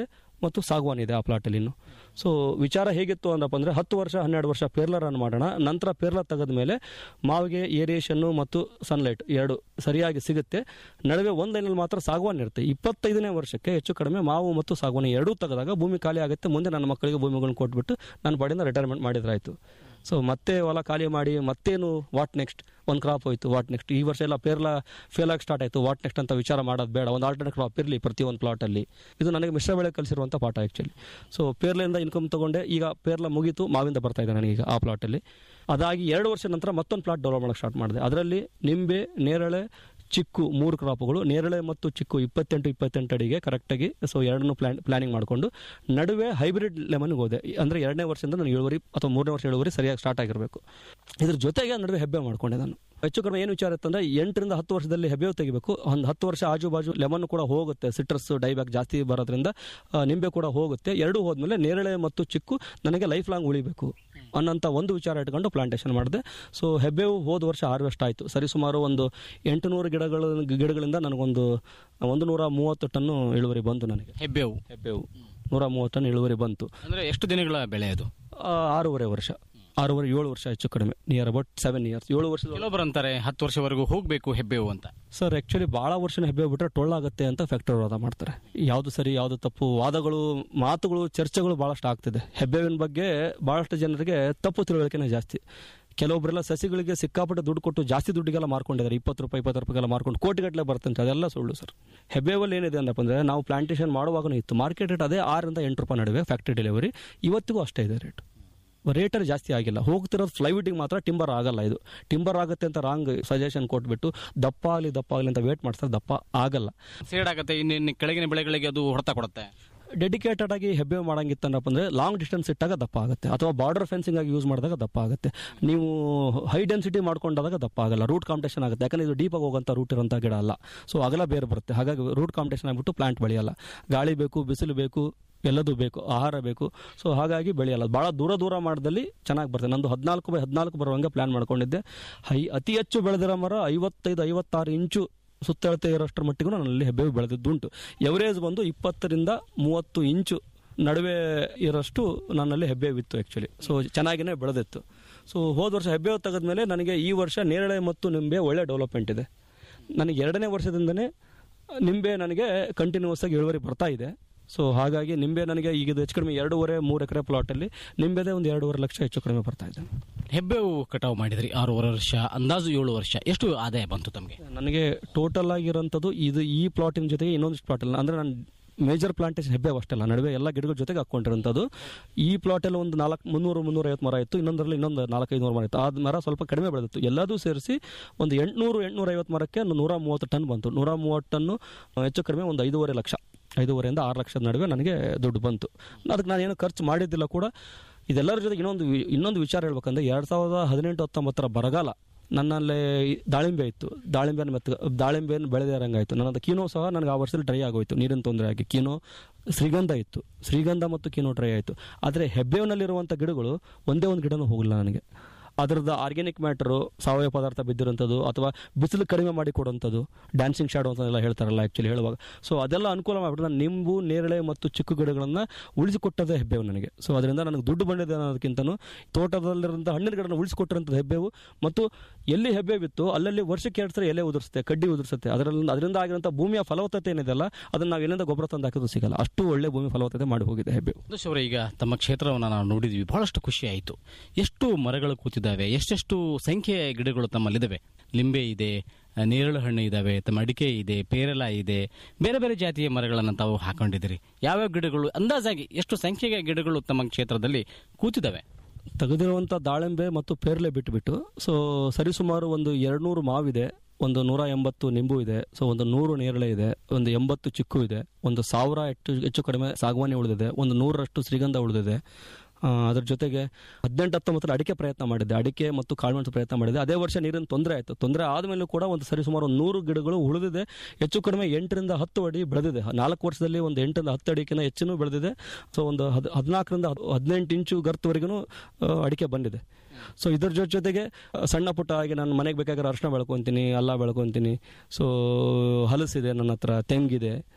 ಮತ್ತು ಸಾಗವಾನ್ ಇದೆ ಆ ಪ್ಲಾಟಲ್ಲಿ ಇನ್ನು ಸೊ ವಿಚಾರ ಹೇಗಿತ್ತು ಅಂದಪ್ಪ ಅಂದರೆ ಹತ್ತು ವರ್ಷ ಹನ್ನೆರಡು ವರ್ಷ ಪೇರ್ಲ ರನ್ ಮಾಡೋಣ ನಂತರ ಪೇರ್ಲ ತೆಗೆದ ಮೇಲೆ ಮಾವಿಗೆ ಏರಿಯೇಷನ್ನು ಮತ್ತು ಸನ್ಲೈಟ್ ಎರಡು ಸರಿಯಾಗಿ ಸಿಗುತ್ತೆ ನಡುವೆ ಒಂದು ಲೈನಲ್ಲಿ ಮಾತ್ರ ಸಾಗವಾನ್ ಇರುತ್ತೆ ಇಪ್ಪತ್ತೈದನೇ ವರ್ಷಕ್ಕೆ ಹೆಚ್ಚು ಕಡಿಮೆ ಮಾವು ಮತ್ತು ಸಾಗವಾನಿ ಎರಡೂ ತೆಗೆದಾಗ ಭೂಮಿ ಖಾಲಿ ಆಗುತ್ತೆ ಮುಂದೆ ನನ್ನ ಮಕ್ಕಳಿಗೆ ಭೂಮಿಗಳನ್ನ ಕೊಟ್ಬಿಟ್ಟು ನನ್ನ ಬಾಡಿಯಿಂದ ರಿಟೈರ್ಮೆಂಟ್ ಮಾಡಿದ್ರಾಯ್ತು ಸೊ ಮತ್ತೆ ಹೊಲ ಖಾಲಿ ಮಾಡಿ ಮತ್ತೇನು ವಾಟ್ ನೆಕ್ಸ್ಟ್ ಒಂದು ಕ್ರಾಪ್ ಹೋಯ್ತು ವಾಟ್ ನೆಕ್ಸ್ಟ್ ಈ ವರ್ಷ ಎಲ್ಲ ಪೇರ್ಲ ಫೇಲ್ ಆಗಿ ಸ್ಟಾರ್ಟ್ ಆಯಿತು ವಾಟ್ ನೆಕ್ಸ್ಟ್ ಅಂತ ವಿಚಾರ ಮಾಡೋದು ಬೇಡ ಒಂದು ಆಲ್ಟರ್ನೇಟ್ ಕ್ರಾಪ್ ಇರಲಿ ಪ್ರತಿಯೊಂದು ಪ್ಲಾಟಲ್ಲಿ ಇದು ನನಗೆ ಮಿಶ್ರ ಬೆಳೆ ಕಲಿಸಿರುವಂಥ ಪಾಠ ಆ್ಯಕ್ಚುಲಿ ಸೊ ಪೇರ್ಲೆಯಿಂದ ಇನ್ಕಮ್ ತಗೊಂಡೆ ಈಗ ಪೇರ್ಲ ಮುಗೀತು ಮಾವಿಂದ ಬರ್ತಾ ಇದೆ ನನಗೀಗ ಆ ಪ್ಲಾಟಲ್ಲಿ ಅದಾಗಿ ಎರಡು ವರ್ಷ ನಂತರ ಮತ್ತೊಂದು ಪ್ಲಾಟ್ ಡೆವಲಪ್ ಮಾಡೋಕ್ಕೆ ಸ್ಟಾರ್ಟ್ ಮಾಡಿದೆ ಅದರಲ್ಲಿ ನಿಂಬೆ ನೇರಳೆ ಚಿಕ್ಕು ಮೂರು ಕ್ರಾಪ್ಗಳು ನೇರಳೆ ಮತ್ತು ಚಿಕ್ಕು ಇಪ್ಪತ್ತೆಂಟು ಇಪ್ಪತ್ತೆಂಟು ಅಡಿಗೆ ಕರೆಕ್ಟಾಗಿ ಸೊ ಎರಡನ್ನೂ ಪ್ಲಾನ್ ಪ್ಲಾನಿಂಗ್ ಮಾಡಿಕೊಂಡು ನಡುವೆ ಹೈಬ್ರಿಡ್ ಲೆಮನ್ಗೆ ಹೋದೆ ಅಂದರೆ ಎರಡನೇ ವರ್ಷದಿಂದ ನನಗೆ ಇಳುವರಿ ಅಥವಾ ಮೂರನೇ ವರ್ಷ ಇಳುವರಿ ಸರಿಯಾಗಿ ಸ್ಟಾರ್ಟ್ ಆಗಿರಬೇಕು ಇದ್ರ ಜೊತೆಗೆ ನಡುವೆ ಹೆಬ್ಬೆ ಮಾಡ್ಕೊಂಡೆ ನಾನು ಹೆಚ್ಚು ಕಡಿಮೆ ಏನು ವಿಚಾರ ಇತ್ತಂದ್ರೆ ಎಂಟರಿಂದ ಹತ್ತು ವರ್ಷದಲ್ಲಿ ಹೆಬ್ಬೆವು ತೆಗಿಬೇಕು ಒಂದು ಹತ್ತು ವರ್ಷ ಆಜು ಬಾಜು ಲೆಮನ್ ಕೂಡ ಹೋಗುತ್ತೆ ಸಿಟ್ರಸ್ ಡೈಬ್ಯಾಕ್ ಜಾಸ್ತಿ ಬರೋದ್ರಿಂದ ಆ, ನಿಂಬೆ ಕೂಡ ಹೋಗುತ್ತೆ ಎರಡೂ ಹೋದ್ಮೇಲೆ ನೇರಳೆ ಮತ್ತು ಚಿಕ್ಕು ನನಗೆ ಲೈಫ್ ಲಾಂಗ್ ಉಳಿಬೇಕು ಅನ್ನೋಂಥ ಒಂದು ವಿಚಾರ ಇಟ್ಕೊಂಡು ಪ್ಲಾಂಟೇಶನ್ ಮಾಡಿದೆ ಸೊ ಹೆಬ್ಬೇವು ಹೋದ ವರ್ಷ ಹಾರ್ವೆಸ್ಟ್ ಆಯಿತು ಸರಿ ಸುಮಾರು ಒಂದು ಎಂಟುನೂರು ಗಿಡಗಳ ಗಿಡಗಳಿಂದ ನನಗೊಂದು ಒಂದು ನೂರ ಮೂವತ್ತು ಟನ್ನು ಇಳುವರಿ ಬಂತು ನನಗೆ ಹೆಬ್ಬೇವು ಹೆಬ್ಬೇವು ನೂರ ಮೂವತ್ತು ಟನ್ ಇಳುವರಿ ಬಂತು ಅಂದ್ರೆ ಎಷ್ಟು ದಿನಗಳ ಬೆಳೆ ಅದು ಆ, ಆರೂವರೆ ವರ್ಷ ಆರೂವರೆ ಏಳು ವರ್ಷ ಹೆಚ್ಚು ಕಡಿಮೆ ನಿಯರ್ ಅಬೌಟ್ ಸೆವೆನ್ ಇಯರ್ಸ್ ಏಳು ವರ್ಷದ ಕೆಲವೊಬ್ಬರು ಅಂತಾರೆ ಹತ್ತು ವರ್ಷವರೆಗೂ ಹೋಗಬೇಕು ಹೆಬ್ಬೇವು ಅಂತ ಸರ್ ಆ್ಯಕ್ಚುಲಿ ಭಾಳ ವರ್ಷನ ಹೆಬ್ಬೆ ಬಿಟ್ಟರೆ ಟೊಳ್ಳಾಗುತ್ತೆ ಅಂತ ಫ್ಯಾಕ್ಟರ್ ವಾದ ಮಾಡ್ತಾರೆ ಯಾವುದು ಸರಿ ಯಾವುದು ತಪ್ಪು ವಾದಗಳು ಮಾತುಗಳು ಚರ್ಚೆಗಳು ಭಾಳಷ್ಟು ಆಗ್ತಿದೆ ಹೆಬ್ಬೆವಿನ ಬಗ್ಗೆ ಭಾಳಷ್ಟು ಜನರಿಗೆ ತಪ್ಪು ತಿಳುವಳಿಕೆನೇ ಜಾಸ್ತಿ ಕೆಲವೊಬ್ಬರೆಲ್ಲ ಸಸಿಗಳಿಗೆ ಸಿಕ್ಕಾಪಟ್ಟೆ ದುಡ್ಡು ಕೊಟ್ಟು ಜಾಸ್ತಿ ದುಡ್ಡಿಗೆಲ್ಲ ಮಾರ್ಕೊಂಡಿದ್ದಾರೆ ಇಪ್ಪತ್ತು ರೂಪಾಯಿ ಇಪ್ಪತ್ತು ರೂಪಾಯಿಗೆಲ್ಲ ಮಾರ್ಕೊಂಡು ಕೋಟಿಗಟ್ಟಲೆ ಬರ್ತಂತೆ ಅದೆಲ್ಲ ಸುಳ್ಳು ಸರ್ ಹೆಬ್ಬೇವಲ್ಲಿ ಏನಿದೆ ಅಂದಪ್ಪ ಅಂದರೆ ನಾವು ಪ್ಲಾಂಟೇಶನ್ ಮಾಡುವಾಗನೂ ಇತ್ತು ಮಾರ್ಕೆಟ್ ರೇಟ್ ಅದೇ ಆರರಿಂದ ಎಂಟು ರೂಪಾಯಿ ನಡುವೆ ಫ್ಯಾಕ್ಟ್ರಿ ಡೆಲಿವರಿ ಇವತ್ತಿಗೂ ಅಷ್ಟೇ ಇದೆ ರೇಟ್ ರೇಟಲ್ಲಿ ಜಾಸ್ತಿ ಆಗಿಲ್ಲ ಹೋಗ್ತಿರೋದು ಫ್ಲೈವಿಟಿಗೆ ಮಾತ್ರ ಟಿಂಬರ್ ಆಗಲ್ಲ ಇದು ಟಿಂಬರ್ ಆಗುತ್ತೆ ಅಂತ ರಾಂಗ್ ಸಜೆಷನ್ ಕೊಟ್ಬಿಟ್ಟು ದಪ್ಪ ಆಗಲಿ ದಪ್ಪ ಆಗಲಿ ಅಂತ ವೇಟ್ ಮಾಡ್ತಾರೆ ದಪ್ಪ ಆಗಲ್ಲ ಸೇಡ್ ಆಗುತ್ತೆ ಇನ್ನು ಕೆಳಗಿನ ಬೆಳೆಗಳಿಗೆ ಅದು ಹೊಡೆತ ಕೊಡುತ್ತೆ ಡೆಡಿಕೇಟೆಡ್ ಆಗಿ ಹೆಬ್ಬೆ ಮಾಡಂಗಿತ್ತಂದ್ರಪ್ಪ ಅಂದರೆ ಲಾಂಗ್ ಡಿಸ್ಟೆನ್ಸ್ ಇಟ್ಟಾಗ ದಪ್ಪ ಆಗುತ್ತೆ ಅಥವಾ ಬಾರ್ಡರ್ ಫೆನ್ಸಿಂಗ್ ಆಗಿ ಯೂಸ್ ಮಾಡಿದಾಗ ದಪ್ಪ ಆಗುತ್ತೆ ನೀವು ಹೈ ಡೆನ್ಸಿಟಿ ಮಾಡ್ಕೊಂಡಾಗ ದಪ್ಪ ಆಗಲ್ಲ ರೂಟ್ ಕಾಂಪಿಟೇಷನ್ ಆಗುತ್ತೆ ಯಾಕಂದ್ರೆ ಇದು ಡೀಪಾಗಿ ಹೋಗೋಂಥ ರೂಟ್ ಇರೋಂಥ ಗಿಡ ಅಲ್ಲ ಸೊ ಅಗಲ ಬೇರೆ ಬರುತ್ತೆ ಹಾಗಾಗಿ ರೂಟ್ ಕಾಂಪಿಟೇಷನ್ ಆಗಿಬಿಟ್ಟು ಪ್ಲಾಂಟ್ ಬೆಳೆಯಲ್ಲ ಗಾಳಿ ಬೇಕು ಬಿಸಿಲು ಬೇಕು ಎಲ್ಲದೂ ಬೇಕು ಆಹಾರ ಬೇಕು ಸೊ ಹಾಗಾಗಿ ಬೆಳೆಯಲ್ಲ ಭಾಳ ದೂರ ದೂರ ಮಾಡದಲ್ಲಿ ಚೆನ್ನಾಗಿ ಬರ್ತದೆ ನಂದು ಹದಿನಾಲ್ಕು ಬೈ ಹದಿನಾಲ್ಕು ಬರುವಂಗೆ ಪ್ಲಾನ್ ಮಾಡ್ಕೊಂಡಿದ್ದೆ ಹೈ ಅತಿ ಹೆಚ್ಚು ಬೆಳೆದಿರೋ ಮರ ಐವತ್ತೈದು ಐವತ್ತಾರು ಇಂಚು ಸುತ್ತಳತೆ ಇರೋಷ್ಟರ ಮಟ್ಟಿಗೂ ನನ್ನಲ್ಲಿ ಹೆಬ್ಬೆವು ಬೆಳೆದಿದ್ದುಂಟು ಎವರೇಜ್ ಬಂದು ಇಪ್ಪತ್ತರಿಂದ ಮೂವತ್ತು ಇಂಚು ನಡುವೆ ಇರೋಷ್ಟು ನನ್ನಲ್ಲಿ ಹೆಬ್ಬೇವಿತ್ತು ಆ್ಯಕ್ಚುಲಿ ಸೊ ಚೆನ್ನಾಗಿನೇ ಬೆಳೆದಿತ್ತು ಸೊ ಹೋದ ವರ್ಷ ಹೆಬ್ಬೇವು ತೆಗೆದ್ಮೇಲೆ ನನಗೆ ಈ ವರ್ಷ ನೇರಳೆ ಮತ್ತು ನಿಂಬೆ ಒಳ್ಳೆ ಡೆವಲಪ್ಮೆಂಟ್ ಇದೆ ನನಗೆ ಎರಡನೇ ವರ್ಷದಿಂದನೇ ನಿಂಬೆ ನನಗೆ ಕಂಟಿನ್ಯೂಸ್ ಆಗಿ ಇಳುವರಿ ಬರ್ತಾ ಇದೆ ಸೊ ಹಾಗಾಗಿ ನಿಂಬೆ ನನಗೆ ಈಗ ಇದು ಹೆಚ್ಚು ಕಡಿಮೆ ಎರಡೂವರೆ ಮೂರು ಎಕರೆ ಪ್ಲಾಟಲ್ಲಿ ನಿಂಬೆದೇ ಒಂದು ಎರಡೂವರೆ ಲಕ್ಷ ಹೆಚ್ಚು ಕಡಿಮೆ ಬರ್ತಾ ಇದೆ ಹೆಬ್ಬೇವು ಕಟಾವು ಮಾಡಿದ್ರಿ ಆರೂವರೆ ವರ್ಷ ಅಂದಾಜು ಏಳು ವರ್ಷ ಎಷ್ಟು ಆದಾಯ ಬಂತು ತಮಗೆ ನನಗೆ ಟೋಟಲ್ ಆಗಿರೋಂಥದ್ದು ಇದು ಈ ಪ್ಲಾಟಿನ ಜೊತೆಗೆ ಇನ್ನೊಂದಿಷ್ಟು ಪ್ಲಾಟ್ ಅಲ್ಲ ಅಂದರೆ ನಾನು ಮೇಜರ್ ಪ್ಲಾಂಟೇಶನ್ ಹೆಬ್ಬೆ ಅಷ್ಟಲ್ಲ ನಡುವೆ ಎಲ್ಲ ಗಿಡಗಳ ಜೊತೆಗೆ ಹಾಕೊಂಡಿರೋಂಥದ್ದು ಈ ಪ್ಲಾಟಲ್ಲಿ ಒಂದು ನಾಲ್ಕು ಮುನ್ನೂರು ಮುನ್ನೂರೈವತ್ತು ಮರ ಇತ್ತು ಇನ್ನೊಂದರಲ್ಲಿ ಇನ್ನೊಂದು ನಾಲ್ಕೈದು ನೂರು ಮರ ಇತ್ತು ಆ ಮರ ಸ್ವಲ್ಪ ಕಡಿಮೆ ಬೆಳೆದಿತ್ತು ಎಲ್ಲದೂ ಸೇರಿಸಿ ಒಂದು ಎಂಟುನೂರು ಎಂಟುನೂರೈವತ್ತು ಮರಕ್ಕೆ ಒಂದು ನೂರ ಮೂವತ್ತು ಟನ್ ಬಂತು ನೂರ ಮೂವತ್ತು ಟನ್ನು ಆ, ಹೆಚ್ಚು ಕಡಿಮೆ ಒಂದು ಐದೂವರೆ ಲಕ್ಷ ಐದೂವರೆಯಿಂದ ಆರು ಲಕ್ಷದ ನಡುವೆ ನನಗೆ ದುಡ್ಡು ಬಂತು ಅದಕ್ಕೆ ನಾನು ಏನು ಖರ್ಚು ಮಾಡಿದ್ದಿಲ್ಲ ಕೂಡ ಇದೆಲ್ಲರ ಜೊತೆಗೆ ಇನ್ನೊಂದು ವಿ- ಇನ್ನೊಂದು ವಿಚಾರ ಹೇಳ್ಬೇಕಂದ್ರೆ ಎರಡು ಸಾವಿರದ ಹದಿನೆಂಟು ಹತ್ತೊಂಬತ್ತರ ಬರಗಾಲ ನನ್ನಲ್ಲಿ ದಾಳಿಂಬೆ ಇತ್ತು ದಾಳಿಂಬೆನ ಮೆತ್ತ ದಾಳಿಂಬೆನ ಬೆಳೆದಿರಂಗಾಯಿತು ನನ್ನದು ಕೀನೋ ಸಹ ನನಗೆ ಆ ವರ್ಷದಲ್ಲಿ ಡ್ರೈ ಆಗೋಯ್ತು ನೀರಿನ ತೊಂದರೆ ಆಗಿ ಕೀನೋ ಶ್ರೀಗಂಧ ಇತ್ತು ಶ್ರೀಗಂಧ ಮತ್ತು ಕೀನೋ ಡ್ರೈ ಆಯಿತು ಆದರೆ ಹೆಬ್ಬೇವಿನಲ್ಲಿರುವಂಥ ಗಿಡಗಳು ಒಂದೇ ಒಂದು ಗಿಡನೂ ಹೋಗಲಿಲ್ಲ ನನಗೆ ಅದರದ್ದು ಆರ್ಗ್ಯಾನಿಕ್ ಮ್ಯಾಟರು ಸಾವಯವ ಪದಾರ್ಥ ಬಿದ್ದಿರೋಂಥದ್ದು ಅಥವಾ ಬಿಸಿಲು ಕಡಿಮೆ ಮಾಡಿ ಕೊಡುವಂಥದ್ದು ಡ್ಯಾನ್ಸಿಂಗ್ ಶಾಡೋ ಅಂತೆಲ್ಲ ಹೇಳ್ತಾರಲ್ಲ ಆ್ಯಕ್ಚುಲಿ ಹೇಳುವಾಗ ಸೊ ಅದೆಲ್ಲ ಅನುಕೂಲ ಮಾಡಿಬಿಟ್ಟು ನಾನು ನಿಂಬು ನೇರಳೆ ಮತ್ತು ಚಿಕ್ಕು ಗಿಡಗಳನ್ನು ಉಳಿಸಿಕೊಟ್ಟದೇ ಹೆಬ್ಬೇವು ನನಗೆ ಸೊ ಅದರಿಂದ ನನಗೆ ದುಡ್ಡು ಬಂದಿದೆ ಅನ್ನೋದಕ್ಕಿಂತನೂ ತೋಟದಲ್ಲಿರೋಂಥ ಹಣ್ಣಿನ ಗಿಡನ ಉಳಿಸಿಕೊಟ್ಟಿರೋಂಥದ್ದು ಹೆಬ್ಬೇವು ಮತ್ತು ಎಲ್ಲಿ ಹೆಬ್ಬೇವಿತ್ತು ಅಲ್ಲಲ್ಲಿ ವರ್ಷಕ್ಕೆ ಎರಡು ಸಲ ಎಲೆ ಉದುರಿಸುತ್ತೆ ಕಡ್ಡಿ ಉದುರಿಸುತ್ತೆ ಅದರಲ್ಲಿ ಅದರಿಂದ ಆಗಿರೋಂಥ ಭೂಮಿಯ ಫಲವತ್ತತೆ ಏನಿದೆಯಲ್ಲ ಅದನ್ನು ನಾವು ಎಲ್ಲಿಂದ ಗೊಬ್ಬರ ತಂದು ಹಾಕಿದ್ರು ಸಿಗಲ್ಲ ಅಷ್ಟು ಒಳ್ಳೆ ಭೂಮಿ ಫಲವತ್ತತೆ ಮಾಡಿ ಹೋಗಿದೆ ಹೆಬ್ಬೇವು ಸಂತೋಷ್ ಅವರೇ ಈಗ ತಮ್ಮ ಕ್ಷೇತ್ರವನ್ನು ನಾವು ನೋಡಿದ್ವಿ ಬಹಳಷ್ಟು ಖುಷಿ ಆಯಿತು ಎಷ್ಟು ಮರಗಳು ಕೂತಿದ್ದಾವೆ ಎಷ್ಟೆಷ್ಟು ಸಂಖ್ಯೆಯ ಗಿಡಗಳು ತಮ್ಮಲ್ಲಿದ್ದಾವೆ ಲಿಂಬೆ ಇದೆ ಆ, ನೇರಳೆ ಹಣ್ಣು ಇದ್ದಾವೆ ತಮ್ಮ ಅಡಿಕೆ ಇದೆ ಪೇರಲ ಇದೆ ಬೇರೆ ಬೇರೆ ಜಾತಿಯ ಮರಗಳನ್ನು ತಾವು ಹಾಕೊಂಡಿದ್ದೀರಿ ಯಾವ್ಯಾವ ಗಿಡಗಳು ಅಂದಾಜಾಗಿ ಎಷ್ಟು ಸಂಖ್ಯೆಯ ಗಿಡಗಳು ತಮ್ಮ ಕ್ಷೇತ್ರದಲ್ಲಿ ಕೂತಿದ್ದಾವೆ ತೆಗೆದಿರುವಂಥ ದಾಳಿಂಬೆ ಮತ್ತು ಪೇರ್ಲೆ ಬಿಟ್ಟುಬಿಟ್ಟು ಸೊ ಸರಿಸುಮಾರು ಒಂದು ಎರಡುನೂರು ಮಾವಿದೆ ಒಂದು ನೂರ ಎಂಬತ್ತು ನಿಂಬು ಇದೆ ಸೊ ಒಂದು ನೂರು ನೇರಳೆ ಇದೆ ಒಂದು ಎಂಬತ್ತು ಚಿಕ್ಕು ಇದೆ ಒಂದು ಸಾವಿರ ಹೆಚ್ಚು ಹೆಚ್ಚು ಕಡಿಮೆ ಸಾಗವಾನಿ ಉಳಿದಿದೆ ಒಂದು ನೂರರಷ್ಟು ಶ್ರೀಗಂಧ ಉಳಿದಿದೆ ಆ, ಅದ್ರ ಜೊತೆಗೆ ಹದಿನೆಂಟು ಹತ್ತೊಂಬತ್ತರಲ್ಲಿ ಅಡಿಕೆ ಪ್ರಯತ್ನ ಮಾಡಿದ್ದೆ ಅಡಿಕೆ ಮತ್ತು ಕಾಳುಮೆಣಸು ಪ್ರಯತ್ನ ಮಾಡಿದೆ ಅದೇ ವರ್ಷ ನೀರಿನ ತೊಂದರೆ ಆಯಿತು ತೊಂದರೆ ಆದಮೇಲೂ ಕೂಡ ಒಂದು ಸರಿಸುಮಾರು ಒಂದು ನೂರು ಗಿಡಗಳು ಉಳಿದಿದೆ ಹೆಚ್ಚು ಕಡಿಮೆ ಎಂಟರಿಂದ ಹತ್ತು ಅಡಿ ಬೆಳೆದಿದೆ ನಾಲ್ಕು ವರ್ಷದಲ್ಲಿ ಒಂದು ಎಂಟರಿಂದ ಹತ್ತು ಅಡಿಕೆನ ಹೆಚ್ಚಿನೂ ಬೆಳೆದಿದೆ ಸೊ ಒಂದು ಹದ್ ಹದಿನಾಲ್ಕರಿಂದ ಹದಿನೆಂಟು ಇಂಚು ಗರ್ತವರೆಗೂ ಅಡಿಕೆ ಬಂದಿದೆ ಸೊ ಇದ್ರ ಜೊತೆ ಜೊತೆಗೆ ಆ, ಸಣ್ಣ ಪುಟ್ಟ ಆಗಿ ನಾನು ಮನೆಗೆ ಬೇಕಾಗಿರೋ ಅರ್ಶಿನ ಬೆಳ್ಕೊತೀನಿ ಅಲ್ಲ ಬೆಳ್ಕೊತೀನಿ ಸೊ ಹಲಸಿದೆ ನನ್ನ ಹತ್ರ ತೆಂಗಿದೆ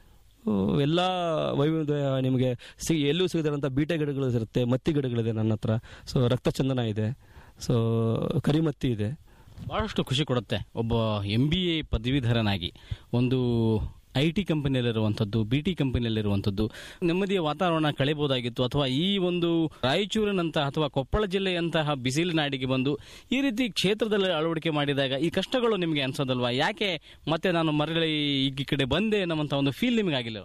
ಎಲ್ಲ ವೈವಿಧ್ಯ ನಿಮಗೆ ಸಿ ಎಲ್ಲೂ ಸಿಗದಿರೋಂಥ ಬೀಟೆ ಗಿಡಗಳು ಇರುತ್ತೆ ಮತ್ತಿ ಗಿಡಗಳಿದೆ ನನ್ನ ಹತ್ರ ಸೊ ರಕ್ತಚಂದನ ಇದೆ ಸೊ ಕರಿಮತ್ತಿ ಇದೆ ಬಹಳಷ್ಟು ಖುಷಿ ಕೊಡುತ್ತೆ ಒಬ್ಬ ಎಂ ಬಿ ಎ ಪದವೀಧರನಾಗಿ ಒಂದು ಐ ಟಿ ಕಂಪನಿಯಲ್ಲಿರುವಂಥದ್ದು ಬಿ ಟಿ ಕಂಪನಿಯಲ್ಲಿರುವಂಥದ್ದು ನೆಮ್ಮದಿಯ ವಾತಾವರಣ ಕಳೆಯಬಹುದಾಗಿತ್ತು ಅಥವಾ ಈ ಒಂದು ರಾಯಚೂರಿನಂತಹ ಅಥವಾ ಕೊಪ್ಪಳ ಜಿಲ್ಲೆಯಂತಹ ಬಿಸಿಲು ನಾಡಿಗೆ ಬಂದು ಈ ರೀತಿ ಕ್ಷೇತ್ರದಲ್ಲಿ ಅಳವಡಿಕೆ ಮಾಡಿದಾಗ ಈ ಕಷ್ಟಗಳು ನಿಮಗೆ ಅನ್ಸೋದಲ್ವಾ ಯಾಕೆ ಮತ್ತೆ ನಾನು ಮರಳಿ ಈ ಕಡೆ ಬಂದೆ ಅನ್ನುವಂಥ ಒಂದು ಫೀಲ್ ನಿಮಗೆ ಆಗಿಲ್ಲ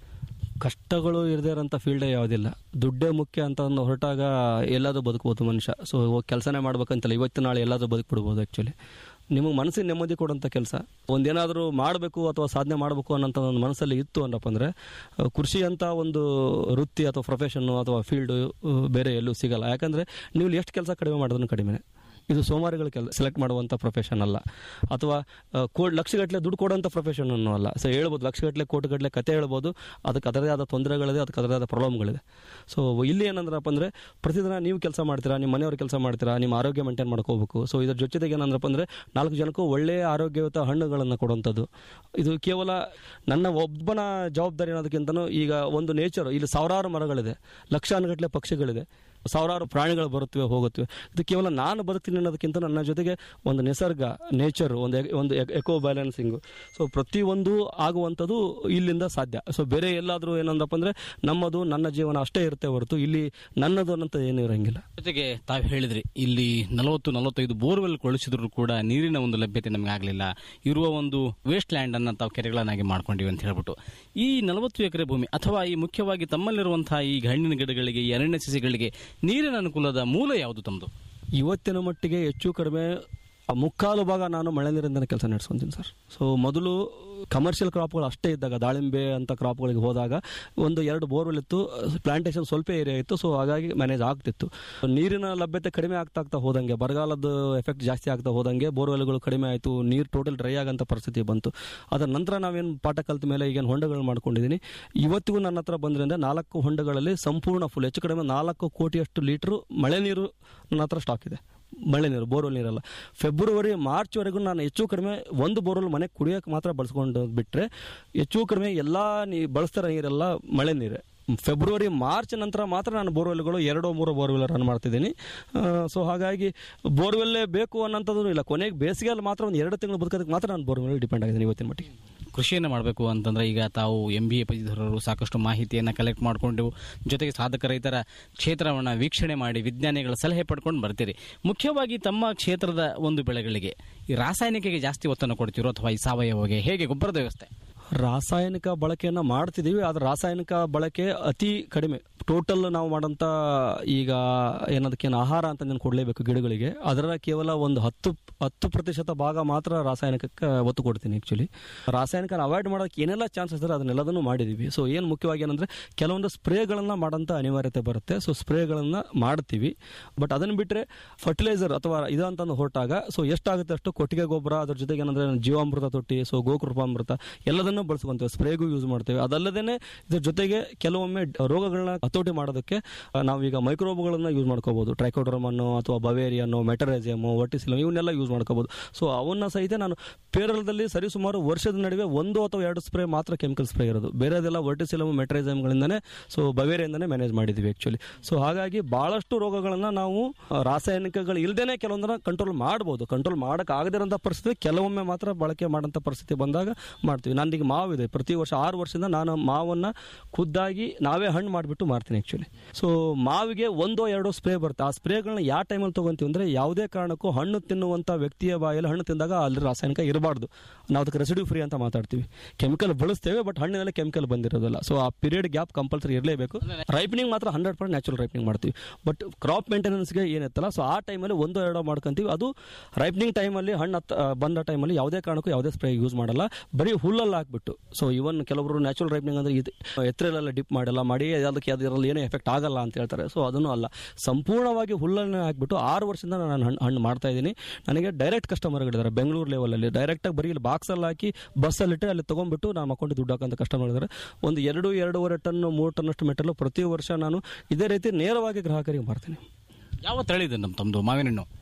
ಕಷ್ಟಗಳು ಇರದೇ ಇರೋಂಥ ಫೀಲ್ಡೇ ಯಾವುದಿಲ್ಲ ದುಡ್ಡೇ ಮುಖ್ಯ ಅಂತ ಒಂದು ಹೊರಟಾಗ ಎಲ್ಲಾದರೂ ಬದುಕ್ಬೋದು ಮನುಷ್ಯ ಸೊ ಕೆಲಸನೇ ಮಾಡ್ಬೇಕಂತಲ್ಲ ಇವತ್ತು ನಾಳೆ ಎಲ್ಲಾದರೂ ಬದುಕ್ಬಿಡ್ಬೋದು ಆ್ಯಕ್ಚುಲಿ ನಿಮಗೆ ಮನಸ್ಸಿಗೆ ನೆಮ್ಮದಿ ಕೊಡೋಂಥ ಕೆಲಸ ಒಂದೇನಾದರೂ ಮಾಡಬೇಕು ಅಥವಾ ಸಾಧನೆ ಮಾಡಬೇಕು ಅನ್ನೋಂಥ ಒಂದು ಮನಸ್ಸಲ್ಲಿ ಇತ್ತು ಅನ್ನಪ್ಪ ಅಂದರೆ ಕೃಷಿ ಅಂತ ಒಂದು ವೃತ್ತಿ ಅಥವಾ ಪ್ರೊಫೆಷನ್ನು ಅಥವಾ ಫೀಲ್ಡು ಬೇರೆ ಎಲ್ಲೂ ಸಿಗಲ್ಲ ಯಾಕಂದರೆ ನೀವು ಎಷ್ಟು ಕೆಲಸ ಕಡಿಮೆ ಮಾಡೋದನ್ನು ಕಡಿಮೆ ಇದು ಸೋಮಾರಿಗಳ ಕೆಲ ಸೆಲೆಕ್ಟ್ ಮಾಡುವಂಥ ಪ್ರೊಫೆಷನ್ ಅಲ್ಲ ಅಥವಾ ಆ, ಕೋಡ್ ಲಕ್ಷಗಟ್ಟಲೆ ದುಡ್ಡು ಕೊಡುವಂಥ ಪ್ರೊಫೆಷನ್ ಅನ್ನೋ ಅಲ್ಲ ಸೊ ಹೇಳ್ಬೋದು ಲಕ್ಷಗಟ್ಟಲೆ ಕೋಟಿಗಟ್ಟಲೆ ಕತೆ ಹೇಳ್ಬೋದು ಅದಕ್ಕೆ ಅದರದೇ ಆದ ತೊಂದರೆಗಳಿದೆ ಅದಕ್ಕೆ ಅದರದೇ ಆದ ಪ್ರಾಬ್ಲಮ್ಗಳಿದೆ ಸೊ ಇಲ್ಲಿ ಏನಂದ್ರಪ್ಪ ಅಂದರೆ ಪ್ರತಿದಿನ ನೀವು ಕೆಲಸ ಮಾಡ್ತೀರಾ ನಿಮ್ಮ ಮನೆಯವ್ರ ಕೆಲಸ ಮಾಡ್ತೀರಾ ನಿಮ್ಮ ಆರೋಗ್ಯ ಮೇಂಟೈನ್ ಮಾಡ್ಕೋಬೇಕು ಸೊ ಇದ್ರ ಜೊತೆಗೆ ಏನಂದ್ರಪ್ಪ ಅಂದರೆ ನಾಲ್ಕು ಜನಕ್ಕೂ ಒಳ್ಳೆಯ ಆರೋಗ್ಯಯುತ ಹಣ್ಣುಗಳನ್ನು ಕೊಡುವಂಥದ್ದು ಇದು ಕೇವಲ ನನ್ನ ಒಬ್ಬನ ಜವಾಬ್ದಾರಿ ಅನ್ನೋದಕ್ಕಿಂತನೂ ಈಗ ಒಂದು ನೇಚರ್ ಇಲ್ಲಿ ಸಾವಿರಾರು ಮರಗಳಿದೆ ಲಕ್ಷಾನುಗಟ್ಟಲೆ ಪಕ್ಷಿಗಳಿದೆ ಸಾವಿರಾರು ಪ್ರಾಣಿಗಳು ಬರುತ್ತವೆ ಹೋಗುತ್ತವೆ ಇದು ಕೇವಲ ನಾನು ಬದುಕ್ತೀನಿ ಅನ್ನೋದಕ್ಕಿಂತ ನನ್ನ ಜೊತೆಗೆ ಒಂದು ನಿಸರ್ಗ ನೇಚರ್ ಒಂದು ಎ- ಒಂದು ಎಕೋ ಬ್ಯಾಲೆನ್ಸಿಂಗು ಸೊ ಪ್ರತಿಯೊಂದು ಆಗುವಂಥದ್ದು ಇಲ್ಲಿಂದ ಸಾಧ್ಯ ಸೊ ಬೇರೆ ಎಲ್ಲಾದರೂ ಏನಂದಪ್ಪ ಅಂದರೆ ನಮ್ಮದು ನನ್ನ ಜೀವನ ಅಷ್ಟೇ ಇರುತ್ತೆ ಹೊರತು ಇಲ್ಲಿ ನನ್ನದು ಅನ್ನೋಂಥ ಏನೂ ಇರೋಂಗಿಲ್ಲ ಜೊತೆಗೆ ತಾವು ಹೇಳಿದ್ರಿ ಇಲ್ಲಿ ನಲವತ್ತು ನಲವತ್ತೈದು ಬೋರ್ವೆಲ್ ಕೊಳಿಸಿದ್ರು ಕೂಡ ನೀರಿನ ಒಂದು ಲಭ್ಯತೆ ನಮಗೆ ಆಗಲಿಲ್ಲ ಇರುವ ಒಂದು ವೇಸ್ಟ್ ಲ್ಯಾಂಡ್ ಅನ್ನ ತಾವು ಕೆರೆಗಳನ್ನಾಗಿ ಮಾಡ್ಕೊಂಡಿವಿ ಅಂತ ಹೇಳ್ಬಿಟ್ಟು ಈ ನಲವತ್ತು ಎಕರೆ ಭೂಮಿ ಅಥವಾ ಈ ಮುಖ್ಯವಾಗಿ ತಮ್ಮಲ್ಲಿರುವಂತಹ ಈ ಹಣ್ಣಿನ ಗಿಡಗಳಿಗೆ ಈ ಅರಣ್ಯ ಸಸಿಗಳಿಗೆ ನೀರಿನ ಅನುಕೂಲದ ಮೂಲ ಯಾವುದು ತಮ್ಮದು ಇವತ್ತಿನ ಮಟ್ಟಿಗೆ ಹೆಚ್ಚು ಕಡಿಮೆ ಆ ಮುಕ್ಕಾಲು ಭಾಗ ನಾನು ಮಳೆ ನೀರಿಂದನೇ ಕೆಲಸ ನಡೆಸ್ಕೊಂತೀನಿ ಸರ್ ಸೊ ಮೊದಲು ಕಮರ್ಷಿಯಲ್ ಕ್ರಾಪ್ಗಳು ಅಷ್ಟೇ ಇದ್ದಾಗ ದಾಳಿಂಬೆ ಅಂತ ಕ್ರಾಪ್ಗಳಿಗೆ ಹೋದಾಗ ಒಂದು ಎರಡು ಬೋರ್ವೆಲ್ ಇತ್ತು ಪ್ಲಾಂಟೇಶನ್ ಸ್ವಲ್ಪ ಏರಿಯಾ ಇತ್ತು ಸೊ ಹಾಗಾಗಿ ಮ್ಯಾನೇಜ್ ಆಗ್ತಿತ್ತು ನೀರಿನ ಲಭ್ಯತೆ ಕಡಿಮೆ ಆಗ್ತಾ ಆಗ್ತಾ ಹೋದಂಗೆ ಬರಗಾಲದ ಎಫೆಕ್ಟ್ ಜಾಸ್ತಿ ಆಗ್ತಾ ಹೋದಂಗೆ ಬೋರ್ವೆಲ್ಗಳು ಕಡಿಮೆ ಆಯಿತು ನೀರು ಟೋಟಲ್ ಡ್ರೈ ಆಗಂತ ಪರಿಸ್ಥಿತಿ ಬಂತು ಅದರ ನಂತರ ನಾವೇನು ಪಾಠ ಕಲ್ತ ಮೇಲೆ ಈಗೇನು ಹೊಂಡಗಳು ಮಾಡ್ಕೊಂಡಿದ್ದೀನಿ ಇವತ್ತಿಗೂ ನನ್ನ ಹತ್ರ ಬಂದ್ರಿಂದ ನಾಲ್ಕು ಹೊಂಡಗಳಲ್ಲಿ ಸಂಪೂರ್ಣ ಫುಲ್ ಹೆಚ್ಚು ಕಡಿಮೆ ನಾಲ್ಕು ಕೋಟಿಯಷ್ಟು ಲೀಟ್ರು ಮಳೆ ನೀರು ನನ್ನ ಹತ್ರ ಸ್ಟಾಕ್ ಇದೆ ಮಳೆ ನೀರು ಬೋರ್ವೆಲ್ ನೀರಲ್ಲ ಫೆಬ್ರವರಿ ಮಾರ್ಚ್ವರೆಗೂ ನಾನು ಹೆಚ್ಚು ಕಡಿಮೆ ಒಂದು ಬೋರ್ವೆಲ್ ಮನೆ ಕುಡಿಯೋಕೆ ಮಾತ್ರ ಬಳಸ್ಕೊಂಡು ಬಿಟ್ಟರೆ ಹೆಚ್ಚು ಕಡಿಮೆ ಎಲ್ಲ ನೀ ಬಳಸ್ತಾರ ನೀರೆಲ್ಲ ಮಳೆ ನೀರೇ ಫೆಬ್ರವರಿ ಮಾರ್ಚ್ ನಂತರ ಮಾತ್ರ ನಾನು ಬೋರ್ವೆಲ್ಗಳು ಎರಡೋ ಮೂರೋ ಬೋರ್ವೆಲ್ ರನ್ ಮಾಡ್ತಿದ್ದೀನಿ ಸೊ ಹಾಗಾಗಿ ಬೋರ್ವೆಲ್ಲೇ ಬೇಕು ಅನ್ನೋಂಥದ್ದು ಇಲ್ಲ ಕೊನೆಗೆ ಬೇಸಿಗೆಯಲ್ಲಿ ಮಾತ್ರ ಒಂದು ಎರಡು ತಿಂಗಳು ಬದುಕೋದಕ್ಕೆ ಮಾತ್ರ ನಾನು ಬೋರ್ವೆಲ್ ಡಿಪೆಂಡ್ ಆಗಿದ್ದೀನಿ ಇವತ್ತಿನ ಮಟ್ಟಿಗೆ ಕೃಷಿಯನ್ನು ಮಾಡಬೇಕು ಅಂತಂದ್ರೆ ಈಗ ತಾವು ಎಂ ಬಿ ಎ ಪದವೀಧರರು ಸಾಕಷ್ಟು ಮಾಹಿತಿಯನ್ನು ಕಲೆಕ್ಟ್ ಮಾಡಿಕೊಂಡು ಜೊತೆಗೆ ಸಾಧಕ ರೈತರ ಕ್ಷೇತ್ರವನ್ನು ವೀಕ್ಷಣೆ ಮಾಡಿ ವಿಜ್ಞಾನಿಗಳ ಸಲಹೆ ಪಡ್ಕೊಂಡು ಬರ್ತೀರಿ ಮುಖ್ಯವಾಗಿ ತಮ್ಮ ಕ್ಷೇತ್ರದ ಒಂದು ಬೆಳೆಗಳಿಗೆ ಈ ರಾಸಾಯನಿಕಕ್ಕೆ ಜಾಸ್ತಿ ಒತ್ತನ್ನು ಕೊಡ್ತೀರೋ ಅಥವಾ ಈ ಸಾವಯವಗೆ ಹೇಗೆ ಗೊಬ್ಬರದ ವ್ಯವಸ್ಥೆ ರಾಸಾಯನಿಕ ಬಳಕೆಯನ್ನು ಮಾಡ್ತಿದ್ದೀವಿ ಆದರೆ ರಾಸಾಯನಿಕ ಬಳಕೆ ಅತಿ ಕಡಿಮೆ ಟೋಟಲ್ ನಾವು ಮಾಡೋಂಥ ಈಗ ಏನದಕ್ಕೇನು ಆಹಾರ ಅಂತ ನಾನು ಕೊಡಲೇಬೇಕು ಗಿಡಗಳಿಗೆ ಅದರ ಕೇವಲ ಒಂದು ಹತ್ತು ಹತ್ತು ಪ್ರತಿಶತ ಭಾಗ ಮಾತ್ರ ರಾಸಾಯನಿಕಕ್ಕೆ ಒತ್ತು ಕೊಡ್ತೀನಿ ಆ್ಯಕ್ಚುಲಿ ರಾಸಾಯನಿಕ ಅವಾಯ್ಡ್ ಮಾಡೋಕ್ಕೆ ಏನೆಲ್ಲ ಚಾನ್ಸಸ್ ಇದ್ರೆ ಅದನ್ನೆಲ್ಲದನ್ನು ಮಾಡಿದ್ದೀವಿ ಸೊ ಏನು ಮುಖ್ಯವಾಗಿ ಏನಂದರೆ ಕೆಲವೊಂದು ಸ್ಪ್ರೇಗಳನ್ನು ಮಾಡೋಂಥ ಅನಿವಾರ್ಯತೆ ಬರುತ್ತೆ ಸೊ ಸ್ಪ್ರೇಗಳನ್ನು ಮಾಡ್ತೀವಿ ಬಟ್ ಅದನ್ನು ಬಿಟ್ಟರೆ ಫರ್ಟಿಲೈಸರ್ ಅಥವಾ ಇದು ಅಂತಂದು ಹೊರಟಾಗ ಸೊ ಎಷ್ಟಾಗುತ್ತೆ ಅಷ್ಟು ಕೊಟ್ಟಿಗೆ ಗೊಬ್ಬರ ಅದ್ರ ಜೊತೆಗೆ ಏನಂದ್ರೆ ಜೀವಾಮೃತ ತೊಟ್ಟಿ ಸೊ ಗೋಕೃಪಾಮೃತ ಎಲ್ಲದನ್ನು ಬಳಸ್ಕೊಂತೇವೆ ಸ್ಪ್ರೇಗೂ ಯೂಸ್ ಮಾಡ್ತೇವೆ ಅದಲ್ಲದೇ ಇದ್ರ ಜೊತೆಗೆ ಕೆಲವೊಮ್ಮೆ ರೋಗಗಳನ್ನ ಹತೋಟಿ ಮಾಡೋದಕ್ಕೆ ಆ, ನಾವೀಗ ಮೈಕ್ರೋಬ್ಗಳನ್ನ ಯೂಸ್ ಮಾಡ್ಕೋಬಹುದು ಟ್ರೈಕೋಡ್ರಮನ್ನು ಅಥವಾ ಬವೇರಿಯನ್ನು ಮೆಟರೈಸಿಯಮು ವರ್ಟಿಸಿಲಮ್ ಇವನ್ನೆಲ್ಲ ಯೂಸ್ ಮಾಡ್ಕೋಬಹುದು ಸೊ ಅವನ್ನ ಸಹಿತ ನಾನು ಪೇರಳದಲ್ಲಿ ಸರಿಸುಮಾರು ವರ್ಷದ ನಡುವೆ ಒಂದು ಅಥವಾ ಎರಡು ಸ್ಪ್ರೇ ಮಾತ್ರ ಕೆಮಿಕಲ್ ಸ್ಪ್ರೇ ಇರೋದು ಬೇರೆದೆಲ್ಲ ವರ್ಟಿಸಿಲಮ್ ಮೆಟರೈಸಿಯಮ್ಗಳಿಂದನೇ ಸೊ ಬವೇರಿಯಿಂದನೇ ಮ್ಯಾನೇಜ್ ಮಾಡಿದ್ದೀವಿ ಆ್ಯಕ್ಚುಲಿ ಸೊ ಹಾಗಾಗಿ ಭಾಳಷ್ಟು ರೋಗಗಳನ್ನು ನಾವು ಆ, ರಾಸಾಯನಿಕಗಳು ಇಲ್ಲದೇ ಕೆಲವೊಂದನ್ನ ಕಂಟ್ರೋಲ್ ಮಾಡ್ಬೋದು ಕಂಟ್ರೋಲ್ ಮಾಡೋಕ್ಕಾಗದಿರೋಂಥ ಪರಿಸ್ಥಿತಿ ಕೆಲವೊಮ್ಮೆ ಮಾತ್ರ ಬಳಕೆ ಮಾಡೋಂಥ ಪರಿಸ್ಥಿತಿ ಬಂದಾಗ ಮಾಡ್ತೀವಿ ನಂದೀಗ ಮಾವಿದೆ ಪ್ರತಿ ವರ್ಷ ಆರು ವರ್ಷದಿಂದ ನಾನು ಮಾವನ್ನು ಖುದ್ದಾಗಿ ನಾವೇ ಹಣ್ಣು ಮಾಡಿಬಿಟ್ಟು ಮಾರ್ತೀನಿ ಆ್ಯಕ್ಚುಲಿ ಸೊ ಮಾವಿಗೆ ಒಂದೋ ಎರಡೋ ಸ್ಪ್ರೇ ಬರುತ್ತೆ ಆ ಸ್ಪ್ರೇಗಳನ್ನ ಯಾವ ಟೈಮಲ್ಲಿ ತೊಗೊಂತೀವಿ ಅಂದರೆ ಯಾವುದೇ ಕಾರಣಕ್ಕೂ ಹಣ್ಣು ತಿನ್ನುವಂಥ ವ್ಯಕ್ತಿಯ ಬಾಯಲ್ಲಿ ಹಣ್ಣು ತಿಂದಾಗ ಅಲ್ಲಿ ರಾಸಾಯನಿಕ ಇರಬಾರ್ದು ನಾವು ಅದಕ್ಕೆ ರೆಸಿಡ್ಯೂ ಫ್ರೀ ಅಂತ ಮಾತಾಡ್ತೀವಿ ಕೆಮಿಕಲ್ ಬಳಸ್ತೇವೆ ಬಟ್ ಹಣ್ಣಿನಲ್ಲಿ ಕೆಮಿಕಲ್ ಬಂದಿರೋದಿಲ್ಲ ಸೊ ಆ ಪೀರಿಯಡ್ ಗ್ಯಾಪ್ ಕಂಪಲ್ಸರಿ ಇರಲೇಬೇಕು ರೈಪನಿಂಗ್ ಮಾತ್ರ ಹಂಡ್ರೆಡ್ ಪರ್ಸೆಂಟ್ ನ್ಯಾಚುರಲ್ ರೈಪನಿಂಗ್ ಮಾಡ್ತೀವಿ ಬಟ್ ಕ್ರಾಪ್ ಮೇಂಟೆನೆನ್ಸ್ಗೆ ಏನಿತ್ತಲ್ಲ ಸೊ ಆ ಟೈಮಲ್ಲಿ ಒಂದೋ ಎರಡೋ ಮಾಡ್ಕೊಂತೀವಿ ಅದು ರೈಪನಿಂಗ್ ಟೈಮಲ್ಲಿ ಹಣ್ಣು ಹತ್ತ ಬಂದ ಟೈಮಲ್ಲಿ ಯಾವುದೇ ಕಾರಣಕ್ಕೂ ಯಾವುದೇ ಸ್ಪ್ರೇ ಯೂಸ್ ಮಾಡಲ್ಲ ಬರೀ ಹುಲ್ಲಲ್ಲಿ ಹಾಕ್ಬಿಟ್ಟು ಸೊ ಇವನ್ ಕೆಲವರು ನ್ಯಾಚುರಲ್ ರೈಪನಿಂಗ್ ಅಂದ್ರೆ ಇದು ಎತ್ತರಲೆಲ್ಲ ಡಿಪ್ ಮಾಡಲ್ಲ ಮಾಡಿ ಅದಕ್ಕೆ ಅದರಲ್ಲಿ ಏನೂ ಎಫೆಕ್ಟ್ ಆಗಲ್ಲ ಅಂತ ಹೇಳ್ತಾರೆ ಸೊ ಅದನ್ನು ಅಲ್ಲ ಸಂಪೂರ್ಣವಾಗಿ ಹುಲ್ಲನ್ನು ಹಾಕ್ಬಿಟ್ಟು ಆರು ವರ್ಷದಿಂದ ನಾನು ಹಣ್ಣು ಹಣ್ಣು ಮಾಡ್ತಾ ಇದ್ದೀನಿ ನನಗೆ ಡೈರೆಕ್ಟ್ ಕಸ್ಟಮರ್ಗಳಿದ್ದಾರೆ ಬೆಂಗಳೂರು ಲೆವೆಲಲ್ಲಿ ಡೈರೆಕ್ಟಾಗಿ ಬರೀ ಇಲ್ಲಿ ಬಾಕ್ಸಲ್ಲಿ ಹಾಕಿ ಬಸ್ಸಲ್ಲಿಟ್ಟರೆ ಅಲ್ಲಿ ತೊಗೊಂಡ್ಬಿಟ್ಟು ನಾನು ಅಕೌಂಟಿಗೆ ದುಡ್ಡು ಹಾಕೋಂಥ ಕಸ್ಟಮರ್ಗಳಿದ್ದಾರೆ ಒಂದು ಎರಡು ಎರಡೂವರೆ ಟನ್ ಮೂರು ಟನ್ನಷ್ಟು ಮೆಟಲ್ ಪ್ರತಿ ವರ್ಷ ನಾನು ಇದೇ ರೀತಿ ನೇರವಾಗಿ ಗ್ರಾಹಕರಿಗೆ ಮಾರ್ತೀನಿ ಯಾವ ತಳಿ ಇದೆ ನಮ್ಮ ತಮ್ಮದು ಮಾವಿನ ಹಣ್ಣು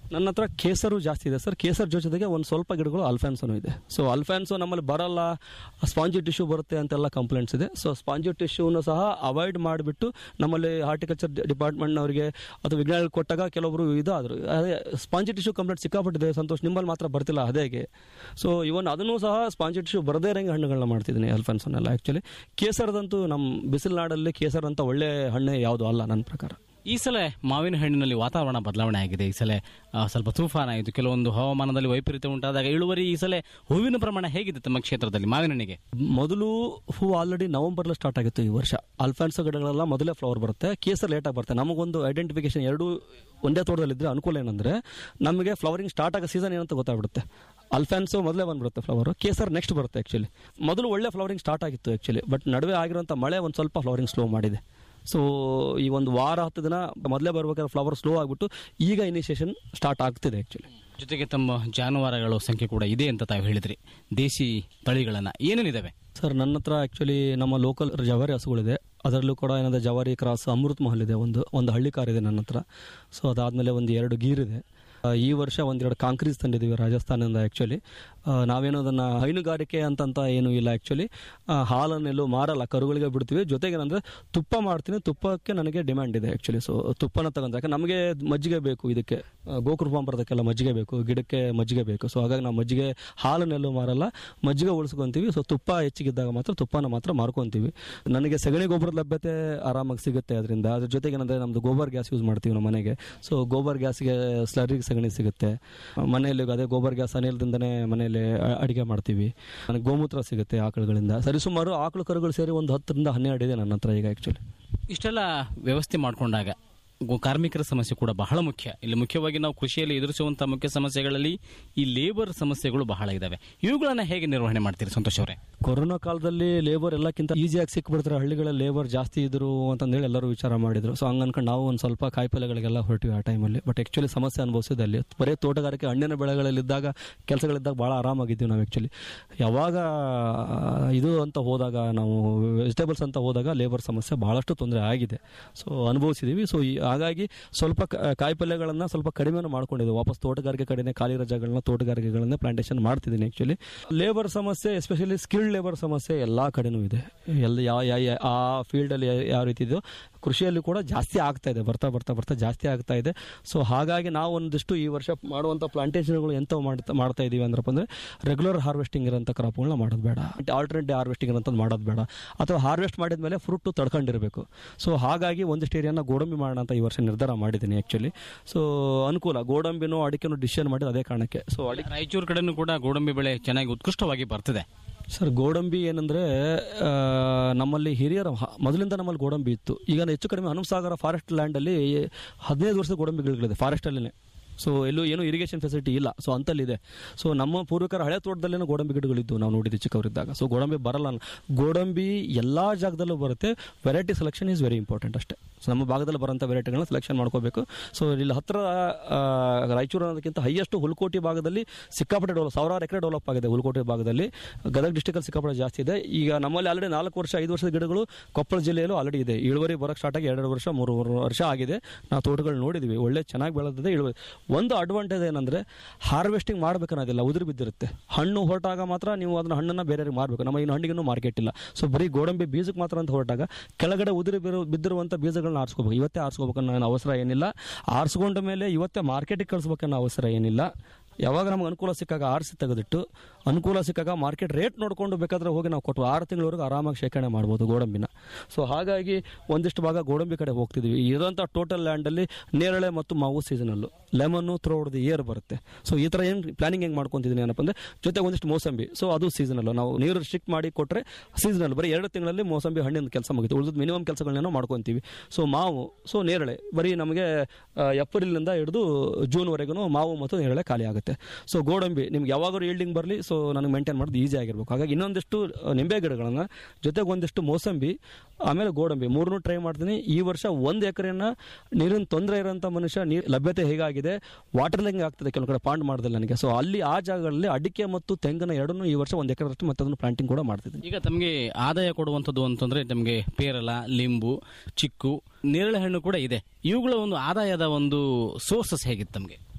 ನನ್ನ ಹತ್ರ ಕೇಸರು ಜಾಸ್ತಿ ಇದೆ ಸರ್ ಕೇಸರ್ ಜೊತೆಗೆ ಒಂದು ಸ್ವಲ್ಪ ಗಿಡಗಳು ಅಲ್ಫಾನ್ಸೋನು ಇದೆ ಸೊ ಅಲ್ಫಾನ್ಸೋ ನಮ್ಮಲ್ಲಿ ಬರಲ್ಲ ಸ್ಪಾಂಜಿ ಟಿಶ್ಯೂ ಬರುತ್ತೆ ಅಂತೆಲ್ಲ ಕಂಪ್ಲೇಂಟ್ಸ್ ಇದೆ ಸೊ ಸ್ಪಾಂಜಿ ಟಿಶ್ಯೂನು ಸಹ ಅವಾಯ್ಡ್ ಮಾಡಿಬಿಟ್ಟು ನಮ್ಮಲ್ಲಿ ಹಾರ್ಟಿಕಲ್ಚರ್ ಡಿಪಾರ್ಟ್ಮೆಂಟ್ನವರಿಗೆ ಅಥವಾ ವಿಜ್ಞಾನಿಗಳು ಕೊಟ್ಟಾಗ ಕೆಲವರು ಇದಾದರು ಅದೇ ಸ್ಪಾಂಜಿ ಟಿಶ್ಯೂ ಕಂಪ್ಲೇಂಟ್ ಸಿಕ್ಕಾಪಟ್ಟಿದೆ ಸಂತೋಷ್ ನಿಮ್ಮಲ್ಲಿ ಮಾತ್ರ ಬರ್ತಿಲ್ಲ ಅದೇಗೆ ಸೊ ಇವನ್ ಅದನ್ನು ಸಹ ಸ್ಪಾಂಜಿ ಟಿಶ್ಯೂ ಬರದೇ ಇರಂಗೆ ಹಣ್ಣುಗಳನ್ನ ಮಾಡ್ತಿದ್ದೀನಿ ಅಲ್ಫಾನ್ಸೋನೆಲ್ಲ ಆ್ಯಕ್ಚುಲಿ ಕೇಸರದಂತೂ ನಮ್ಮ ಬಿಸಿಲುನಾಡಲ್ಲಿ ಕೇಸರ್ ಅಂತ ಒಳ್ಳೆ ಹಣ್ಣೆ ಯಾವುದು ಅಲ್ಲ ನನ್ನ ಪ್ರಕಾರ ಈ ಸಲ ಮಾವಿನ ಹಣ್ಣಿನಲ್ಲಿ ವಾತಾವರಣ ಬದಲಾವಣೆ ಆಗಿದೆ ಈ ಸಲ ಆ, ಸ್ವಲ್ಪ ತೂಫಾನ ಆಯಿತು ಕೆಲವೊಂದು ಹವಾಮಾನದಲ್ಲಿ ವೈಪರೀತ್ಯ ಉಂಟಾದಾಗ ಇಳುವರಿ ಈ ಸಲ ಹೂವಿನ ಪ್ರಮಾಣ ಹೇಗಿದೆ ತಮ್ಮ ಕ್ಷೇತ್ರದಲ್ಲಿ ಮಾವಿನ ಹಣ್ಣಿಗೆ ಮೊದಲು ಹೂ ಆಲ್ರೆಡಿ ನವೆಂಬರ್ಲಿ ಸ್ಟಾರ್ಟ್ ಆಗಿತ್ತು ಈ ವರ್ಷ ಅಲ್ಫಾನ್ಸೋ ಗಿಡಗಳೆಲ್ಲ ಮೊದಲೇ ಫ್ಲವರ್ ಬರುತ್ತೆ ಕೇಸರ್ ಲೇಟಾಗಿ ಬರುತ್ತೆ ನಮಗೊಂದು ಐಡೆಂಟಿಫಿಕೇಶನ್ ಎರಡು ಒಂದೇ ತೋಟದಲ್ಲಿದ್ದರೆ ಅನುಕೂಲ ಏನಂದ್ರೆ ನಮಗೆ ಫ್ಲವರಿಂಗ್ ಸ್ಟಾರ್ಟ್ ಆಗೋ ಸೀಸನ್ ಏನಂತ ಗೊತ್ತಾಗ್ಬಿಡುತ್ತೆ ಅಲ್ಫಾನ್ಸೋ ಮೊದಲೇ ಬಂದ್ಬಿಡುತ್ತೆ ಫ್ಲವರ್ ಕೇಸರ್ ನೆಕ್ಸ್ಟ್ ಬರುತ್ತೆ ಆ್ಯಕ್ಚುಲಿ ಮೊದಲು ಒಳ್ಳೆ ಫ್ಲವರಿಂಗ್ ಸ್ಟಾರ್ಟ್ ಆಗಿತ್ತು ಆ್ಯಕ್ಚುಲಿ ಬಟ್ ನಡುವೆ ಆಗಿರೋಂಥ ಮಳೆ ಒಂದು ಸ್ವಲ್ಪ ಫ್ಲವರಿಂಗ್ ಸ್ಲೋ ಮಾಡಿದೆ ಸೊ ಈ ಒಂದು ವಾರ ಹತ್ತು ದಿನ ಮೊದಲೇ ಬರ್ಬೇಕಾದ್ರೆ ಫ್ಲವರ್ ಸ್ಲೋ ಆಗಿಬಿಟ್ಟು ಈಗ ಇನಿಷಿಯೇಷನ್ ಸ್ಟಾರ್ಟ್ ಆಗ್ತಿದೆ ಆ್ಯಕ್ಚುಲಿ ಜೊತೆಗೆ ತಮ್ಮ ಜಾನುವಾರುಗಳ ಸಂಖ್ಯೆ ಕೂಡ ಇದೆ ಅಂತ ತಾವು ಹೇಳಿದ್ರಿ ದೇಸಿ ತಳಿಗಳನ್ನ ಏನೇನಿದಾವೆ ಸರ್ ನನ್ನ ಹತ್ರ ಆ್ಯಕ್ಚುಲಿ ನಮ್ಮ ಲೋಕಲ್ ಜವಾರಿ ಹಸುಗಳಿದೆ ಅದರಲ್ಲೂ ಕೂಡ ಏನಂದ್ರೆ ಜವಾರಿ ಕ್ರಾಸ್ ಅಮೃತ್ ಮಹಲ್ ಇದೆ ಒಂದು ಒಂದು ಹಳ್ಳಿ ಕಾರ್ ಇದೆ ನನ್ನ ಹತ್ರ ಸೊ ಅದಾದಮೇಲೆ ಒಂದು ಎರಡು ಗೀರ್ ಇದೆ ಆ, ಈ ವರ್ಷ ಒಂದೆರಡು ಕಾಂಕ್ರೀಸ್ ತಂದಿದ್ದೀವಿ ರಾಜಸ್ಥಾನದಿಂದ ಆ್ಯಕ್ಚುಲಿ ನಾವೇನು ಅದನ್ನು ಹೈನುಗಾರಿಕೆ ಅಂತಂತ ಏನೂ ಇಲ್ಲ ಆ್ಯಕ್ಚುಲಿ ಹಾಲನ್ನೆಲ್ಲೂ ಮಾರಲ್ಲ ಕರುಗಳಿಗೆ ಬಿಡ್ತೀವಿ ಜೊತೆಗೆ ಏನಂದರೆ ತುಪ್ಪ ಮಾಡ್ತೀನಿ ತುಪ್ಪಕ್ಕೆ ನನಗೆ ಡಿಮ್ಯಾಂಡ್ ಇದೆ ಆ್ಯಕ್ಚುಲಿ ಸೊ ತುಪ್ಪನ ತಗೊಂಡು ಯಾಕೆ ನಮಗೆ ಮಜ್ಜಿಗೆ ಬೇಕು ಇದಕ್ಕೆ ಆ, ಗೋಕೃಪ ಬರೋದಕ್ಕೆಲ್ಲ ಮಜ್ಜಿಗೆ ಬೇಕು ಗಿಡಕ್ಕೆ ಮಜ್ಜಿಗೆ ಬೇಕು ಸೊ ಹಾಗಾಗಿ ನಾವು ಮಜ್ಜಿಗೆ ಹಾಲನ್ನೆಲ್ಲೂ ಮಾರಲ್ಲ ಮಜ್ಜಿಗೆ ಉಳಿಸ್ಕೊಂತೀವಿ ಸೊ ತುಪ್ಪ ಹೆಚ್ಚಿಗಿದ್ದಾಗ ಮಾತ್ರ ತುಪ್ಪನ ಮಾತ್ರ ಮಾರ್ಕೊಂತೀವಿ ನನಗೆ ಸಗಣಿ ಗೊಬ್ಬರದ ಲಭ್ಯತೆ ಆರಾಮಾಗಿ ಸಿಗುತ್ತೆ ಅದರಿಂದ ಅದ್ರ ಜೊತೆಗೆ ಏನಂದರೆ ನಮ್ಮದು ಗೋಬರ್ ಗ್ಯಾಸ್ ಯೂಸ್ ಮಾಡ್ತೀವಿ ನಮ್ಮ ಮನೆಗೆ ಸೊ ಗೋಬರ್ ಗ್ಯಾಸ್ಗೆ ಸ್ಲರಿಗೆ ಸಗಣಿ ಸಿಗುತ್ತೆ ಮನೆಯಲ್ಲಿ ಅದೇ ಗೋಬರ್ ಗ್ಯಾಸ್ ಅನಿಲದಿಂದನೇ ಮನೆಯಲ್ಲಿ ಅ- ಅಡಿಗೆ ಮಾಡ್ತೀವಿ ನನಗೆ ಗೋಮೂತ್ರ ಸಿಗುತ್ತೆ ಆಕಳುಗಳಿಂದ ಸರಿಸುಮಾರು ಆಕಳು ಕರುಗಳು ಸೇರಿ ಒಂದು ಹತ್ತರಿಂದ ಹನ್ನೆರಡು ಇದೆ ನನ್ನ ಹತ್ರ ಈಗ ಆ್ಯಕ್ಚುಲಿ ಇಷ್ಟೆಲ್ಲ ವ್ಯವಸ್ಥೆ ಮಾಡಿಕೊಂಡಾಗ ಕಾರ್ಮಿಕರ ಸಮಸ್ಯೆ ಕೂಡ ಬಹಳ ಮುಖ್ಯ ಇಲ್ಲಿ ಮುಖ್ಯವಾಗಿ ನಾವು ಕೃಷಿಯಲ್ಲಿ ಎದುರಿಸುವಂತಹ ಮುಖ್ಯ ಸಮಸ್ಯೆಗಳಲ್ಲಿ ಈ ಲೇಬರ್ ಸಮಸ್ಯೆಗಳು ಬಹಳ ಇದಾವೆ ಇವುಗಳನ್ನ ಹೇಗೆ ನಿರ್ವಹಣೆ ಮಾಡ್ತೀರಿ ಸಂತೋಷ್ ಅವರೇ ಕೊರೋನಾ ಕಾಲದಲ್ಲಿ ಲೇಬರ್ ಎಲ್ಲಕ್ಕಿಂತ ಈಸಿಯಾಗಿ ಸಿಕ್ಬಿಡ್ತಾರೆ ಹಳ್ಳಿಗಳಲ್ಲಿ ಲೇಬರ್ ಜಾಸ್ತಿ ಇದ್ರು ಅಂತಂದೇಳಿ ಎಲ್ಲರೂ ವಿಚಾರ ಮಾಡಿದ್ರು ಸೊ ಹಂಗ ಅನ್ಕೊಂಡು ನಾವು ಒಂದು ಸ್ವಲ್ಪ ಕಾಯಿಪಲ್ಯಗಳಿಗೆಲ್ಲ ಹೊರಟಿವಿ ಆ ಟೈಮಲ್ಲಿ ಬಟ್ ಆ್ಯಕ್ಚುಲಿ ಸಮಸ್ಯೆ ಅನುಭವಿಸಿದೆ ಅಲ್ಲಿ ಬರೀ ತೋಟಗಾರಿಕೆ ಹಣ್ಣಿನ ಬೆಳೆಗಳಲ್ಲಿದ್ದಾಗ ಕೆಲಸಗಳಿದ್ದಾಗ ಭಾಳ ಆರಾಮಾಗಿದ್ದೀವಿ ನಾವು ಆ್ಯಕ್ಚುಲಿ ಯಾವಾಗ ಆ, ಇದು ಅಂತ ಹೋದಾಗ ನಾವು ವೆಜಿಟೇಬಲ್ಸ್ ಅಂತ ಹೋದಾಗ ಲೇಬರ್ ಸಮಸ್ಯೆ ಬಹಳಷ್ಟು ತೊಂದರೆ ಆಗಿದೆ ಸೊ ಅನುಭವಿಸಿದ್ದೀವಿ ಸೊ ಹಾಗಾಗಿ ಸ್ವಲ್ಪ ಕ- ಕಾಯಿಪಲ್ಯಗಳನ್ನು ಸ್ವಲ್ಪ ಕಡಿಮೆನೂ ಮಾಡ್ಕೊಂಡಿದ್ದೀವಿ ವಾಪಸ್ ತೋಟಗಾರಿಕೆ ಕಡೆನೇ ಖಾಲಿ ರಜೆಗಳನ್ನ ತೋಟಗಾರಿಕೆಗಳನ್ನ ಪ್ಲಾಂಟೇಶನ್ ಮಾಡ್ತಿದ್ದೀನಿ ಆ್ಯಕ್ಚುಲಿ ಲೇಬರ್ ಸಮಸ್ಯೆ ಎಸ್ಪೆಷಲಿ ಸ್ಕಿಲ್ಡ್ ಲೇಬರ್ ಸಮಸ್ಯೆ ಎಲ್ಲ ಕಡೆನೂ ಇದೆ ಎಲ್ಲ ಯಾವ ಯಾವ ಯಾವ- ಆ ಫೀಲ್ಡಲ್ಲಿ ಯಾವ ರೀತಿ ಇದೆಯೋ ಕೃಷಿಯಲ್ಲಿ ಕೂಡ ಜಾಸ್ತಿ ಆಗ್ತಾ ಇದೆ ಬರ್ತಾ ಬರ್ತಾ ಬರ್ತಾ ಜಾಸ್ತಿ ಆಗ್ತಾ ಇದೆ ಸೊ ಹಾಗಾಗಿ ನಾವು ಒಂದಿಷ್ಟು ಈ ವರ್ಷ ಮಾಡುವಂಥ ಪ್ಲಾಂಟೇಶನ್ಗಳು ಎಂತ ಮಾಡ್ತಾ ಮಾಡ್ತಾ ಇದೀವಿ ಅಂದ್ರಪ್ಪ ಅಂದರೆ ರೆಗ್ಯುಲರ್ ಹಾರ್ವೆಸ್ಟಿಂಗ್ ಇರೋಂಥ ಕ್ರಾಪ್ಗಳನ್ನ ಮಾಡೋದು ಬೇಡ ಆಲ್ಟರ್ನೇಟ್ ಹಾರ್ವೆಸ್ಟಿಂಗ್ ಇರೋಂಥದ್ದು ಮಾಡೋದು ಬೇಡ ಅಥವಾ ಹಾರ್ವೆಸ್ಟ್ ಮಾಡಿದ್ಮೇಲೆ ಫ್ರೂಟ್ ತಡ್ಕೊಂಡಿರಬೇಕು ಸೊ ಹಾಗಾಗಿ ಒಂದಿಷ್ಟು ಏರಿಯಾನ ಗೋಡಂಬಿ ಮಾಡೋಣ ಅಂತ ಈ ವರ್ಷ ನಿರ್ಧಾರ ಮಾಡಿದ್ದೀನಿ ಆ್ಯಕ್ಚುಲಿ ಸೊ ಅನುಕೂಲ ಗೋಡಂಬಿನೂ ಅಡಿಕೆನೂ ಡಿಸಿಷನ್ ಮಾಡಿದ್ದು ಅದೇ ಕಾರಣಕ್ಕೆ ಸೊ ಅಡಿಕೆ ರಾಯಚೂರು ಕಡೆನೂ ಕೂಡ ಗೋಡಂಬಿ ಬೆಳೆ ಚೆನ್ನಾಗಿ ಉತ್ಕೃಷ್ಟವಾಗಿ ಬರ್ತಿದೆ ಸರ್ ಗೋಡಂಬಿ ಏನಂದ್ರೆ ಆ, ನಮ್ಮಲ್ಲಿ ಹಿರಿಯರ ಹ- ಮೊದಲಿಂದ ನಮ್ಮಲ್ಲಿ ಗೋಡಂಬಿ ಇತ್ತು ಈಗ ಹೆಚ್ಚು ಕಡಿಮೆ ಹನುಮಸಾಗರ ಫಾರೆಸ್ಟ್ ಲ್ಯಾಂಡಲ್ಲಿ ಹದಿನೈದು ವರ್ಷದ ಗೋಡಂಬಿ ಗಿಡಗಳಿದೆ ಫಾರೆಸ್ಟಲ್ಲೇ ಸೊ ಎಲ್ಲೂ ಏನೂ ಇರಿಗೇಷನ್ ಫೆಸಿಲಿಟಿ ಇಲ್ಲ ಸೊ ಅಂತಲ್ಲಿದೆ ಸೊ ನಮ್ಮ ಪೂರ್ವಿಕರ ಹಳೆ ತೋಟದಲ್ಲೇನೋ ಗೋಡಂಬಿ ಗಿಡಗಳಿದ್ದು ನಾವು ನೋಡಿದ್ವಿ ಚಿಕ್ಕವರಿದ್ದಾಗ ಸೊ ಗೋಡಂಬಿ ಬರಲ್ಲ ಅನ್ನ- ಗೋಡಂಬಿ ಎಲ್ಲ ಜಾಗದಲ್ಲೂ ಬರುತ್ತೆ variety selection is very important ಅಷ್ಟೇ ಸೊ ನಮ್ಮ ಭಾಗದಲ್ಲಿ ಬರೋಂಥ ವೆರೈಟಿಗಳನ್ನ ಸೆಲೆಕ್ಷನ್ ಮಾಡ್ಕೋಬೇಕು ಸೊ ಇಲ್ಲಿ ಹತ್ತಿರ ಆ, ರಾಯಚೂರು ಅನ್ನೋದಕ್ಕಿಂತ ಹೈಯೆಸ್ಟ್ ಹುಲ್ಕೋಟಿ ಭಾಗದಲ್ಲಿ ಸಿಕ್ಕಾಪಟ್ಟೆ ಡೆವಲಪ್ ಸಾವಿರಾರು ಎಕರೆ ಡೆವಲಪ್ ಆಗಿದೆ ಹುಲ್ಕೋಟಿ ಭಾಗದಲ್ಲಿ ಗದಗ ಡಿಸ್ಟಿಕಲ್ಲಿ ಸಿಕ್ಕಾಪಟ್ಟೆ ಜಾಸ್ತಿ ಇದೆ ಈಗ ನಮ್ಮಲ್ಲಿ ಆಲ್ರೆಡಿ ನಾಲ್ಕು ವರ್ಷ ಐದು ವರ್ಷದ ಗಿಡಗಳು ಕೊಪ್ಪಳ ಜಿಲ್ಲೆಯಲ್ಲೂ ಆಲ್ರೆಡಿ ಇದೆ ಇಳುವರಿ ಬರೋಕ್ಕೆ ಸ್ಟಾರ್ಟ್ ಆಗಿ ಎರಡು ವರ್ಷ ಮೂರು ಮೂರು ವರ್ಷ ಆಗಿದೆ ನಾವು ತೋಟಗಳು ನೋಡಿದ್ವಿ ಒಳ್ಳೆ ಚೆನ್ನಾಗಿ ಬೆಳೆದಿದೆ ಇಳುವರಿ ಒಂದು ಅಡ್ವಾಂಟೇಜ್ ಏನಂದ್ರೆ ಹಾರ್ವೆಸ್ಟಿಂಗ್ ಮಾಡ್ಬೇಕನ್ನೋದಿಲ್ಲ ಉದುರು ಬಿದ್ದಿರುತ್ತೆ ಹಣ್ಣು ಹೊರಟಾಗ ಮಾತ್ರ ನೀವು ಅದನ್ನ ಹಣ್ಣನ್ನ ಬೇರೆಯವ್ರಿಗೆ ಮಾರಬೇಕು ನಮ್ಮ ಇನ್ನು ಹಣ್ಣಿಗೂ ಮಾರ್ಕೆಟ್ ಇಲ್ಲ ಸೊ ಬರೀ ಗೋಡಂಬಿ ಬೀಜಕ್ಕೆ ಮಾತ್ರ ಅಂತ ಹೊರಟಾಗ ಕೆಳಗಡೆ ಉದುರಿ ಬಿರೋ ಬಿದ್ದಿರುವಂಥ ಬೀಜಗಳನ್ನ ಆರಿಸ್ಕೋಬೇಕು ಇವತ್ತೇ ಆರಿಸ್ಕೋಬೇಕನ್ನೋ ಅವಸರ ಏನಿಲ್ಲ ಆರಿಸ್ಕೊಂಡ ಮೇಲೆ ಇವತ್ತೇ ಮಾರ್ಕೆಟಿಗೆ ಕಳಿಸ್ಬೇಕನ್ನೋ ಅವಸರ ಏನಿಲ್ಲ ಯಾವಾಗ ನಮ್ಗೆ ಅನುಕೂಲ ಸಿಕ್ಕಾಗ ಆರಿಸಿ ತೆಗೆದಿಟ್ಟು ಅನುಕೂಲ ಸಿಕ್ಕಾಗ ಮಾರ್ಕೆಟ್ ರೇಟ್ ನೋಡ್ಕೊಂಡು ಬೇಕಾದ್ರೆ ಹೋಗಿ ನಾವು ಕೊಟ್ಟು ಆರು ತಿಂಗಳವರೆಗೂ ಆರಾಮಾಗಿ ಶೇಖರಣೆ ಮಾಡ್ಬೋದು ಗೋಡಂಬಿನ ಸೊ ಹಾಗಾಗಿ ಒಂದಿಷ್ಟು ಭಾಗ ಗೋಡಂಬಿ ಕಡೆ ಹೋಗ್ತಿದ್ವಿ ಇರೋಂಥ ಟೋಟಲ್ ಲ್ಯಾಂಡಲ್ಲಿ ನೇರಳೆ ಮತ್ತು ಮಾವು ಸೀಸನಲ್ಲು ಲೆಮನ್ನು ಥ್ರೋ ಹೊಡೆದು ಏರ್ ಬರುತ್ತೆ ಸೊ ಈ ಥರ ಏನು ಪ್ಲಾನಿಂಗ್ ಹೆಂಗೆ ಮಾಡ್ಕೊತಿದ್ದೀನಿ ಏನಪ್ಪ ಅಂದರೆ ಜೊತೆಗೆ ಒಂದಿಷ್ಟು ಮೋಸಂಬಿ ಸೊ ಅದು ಸೀಸನಲ್ಲು ನಾವು ನೀರು ಸ್ಟ್ರಿಕ್ಟ್ ಮಾಡಿ ಕೊಟ್ಟರೆ ಸೀಸನಲ್ ಬರೀ ಎರಡು ತಿಂಗಳಲ್ಲಿ ಮೋಸಂಬಿ ಹಣ್ಣಿನ ಕೆಲಸ ಮುಗಿತು ಉಳಿದ ಮಿನಿಮಮ್ ಕೆಲಸಗಳನ್ನೇನೋ ಮಾಡ್ಕೊತೀವಿ ಸೊ ಮಾವು ಸೊ ನೇರಳೆ ಬರೀ ನಮಗೆ ಏಪ್ರಿಲ್ನಿಂದ ಹಿಡಿದು ಜೂನ್ವರೆಗೂ ಮಾವು ಮತ್ತು ನೇರಳೆ ಖಾಲಿ ಆಗುತ್ತೆ ಸೊ ಗೋಡಂಬಿ ನಿಮ್ಗೆ ಯಾವಾಗಾದ್ರು ಈಲ್ಡಿಂಗ್ ಬರಲಿ ಸೊ ನನಗೆ ಮೇಂಟೈನ್ ಮಾಡೋದು ಈಸಿ ಆಗಿರ್ಬೇಕು ಹಾಗಾಗಿ ಇನ್ನೊಂದಿಷ್ಟು ಆ, ನಿಂಬೆ ಗಿಡಗಳನ್ನು ಜೊತೆಗೆ ಒಂದಿಷ್ಟು ಮೋಸಂಬಿ ಆಮೇಲೆ ಗೋಡಂಬಿ ಮೂರನ್ನೂ ಟ್ರೈ ಮಾಡ್ತೀನಿ ಈ ವರ್ಷ ಒಂದು ಎಕರೆನ ನೀರಿನ ತೊಂದರೆ ಇರೋಂಥ ಮನುಷ್ಯ ನೀರು ಲಭ್ಯತೆ ಹೇಗಾಗಿದೆ ವಾಟರ್ ಲಿಂಗ್ ಆಗ್ತದೆ ಕೆಲವು ಕಡೆ ಪಾಂಡ್ ಮಾಡ್ದಿಲ್ಲ ನನಗೆ ಸೊ ಅಲ್ಲಿ ಆ ಜಾಗಗಳಲ್ಲಿ ಅಡಿಕೆ ಮತ್ತು ತೆಂಗಿನ ಎರಡನ್ನೂ ಈ ವರ್ಷ ಒಂದು ಎಕರೆಷ್ಟು ಮತ್ತೆ ಅದನ್ನು ಪ್ಲಾಂಟಿಂಗ್ ಕೂಡ ಮಾಡ್ತಿದ್ದೀನಿ ಈಗ ತಮಗೆ ಆದಾಯ ಕೊಡುವಂಥದ್ದು ಅಂತಂದ್ರೆ ನಮಗೆ ಪೇರಲ ಲಿಂಬು ಚಿಕ್ಕು ನೇರಳೆ ಹಣ್ಣು ಕೂಡ ಇದೆ ಇವುಗಳ ಒಂದು ಆದಾಯದ ಒಂದು ಸೋರ್ಸಸ್ ಹೇಗಿತ್ತು ತಮಗೆ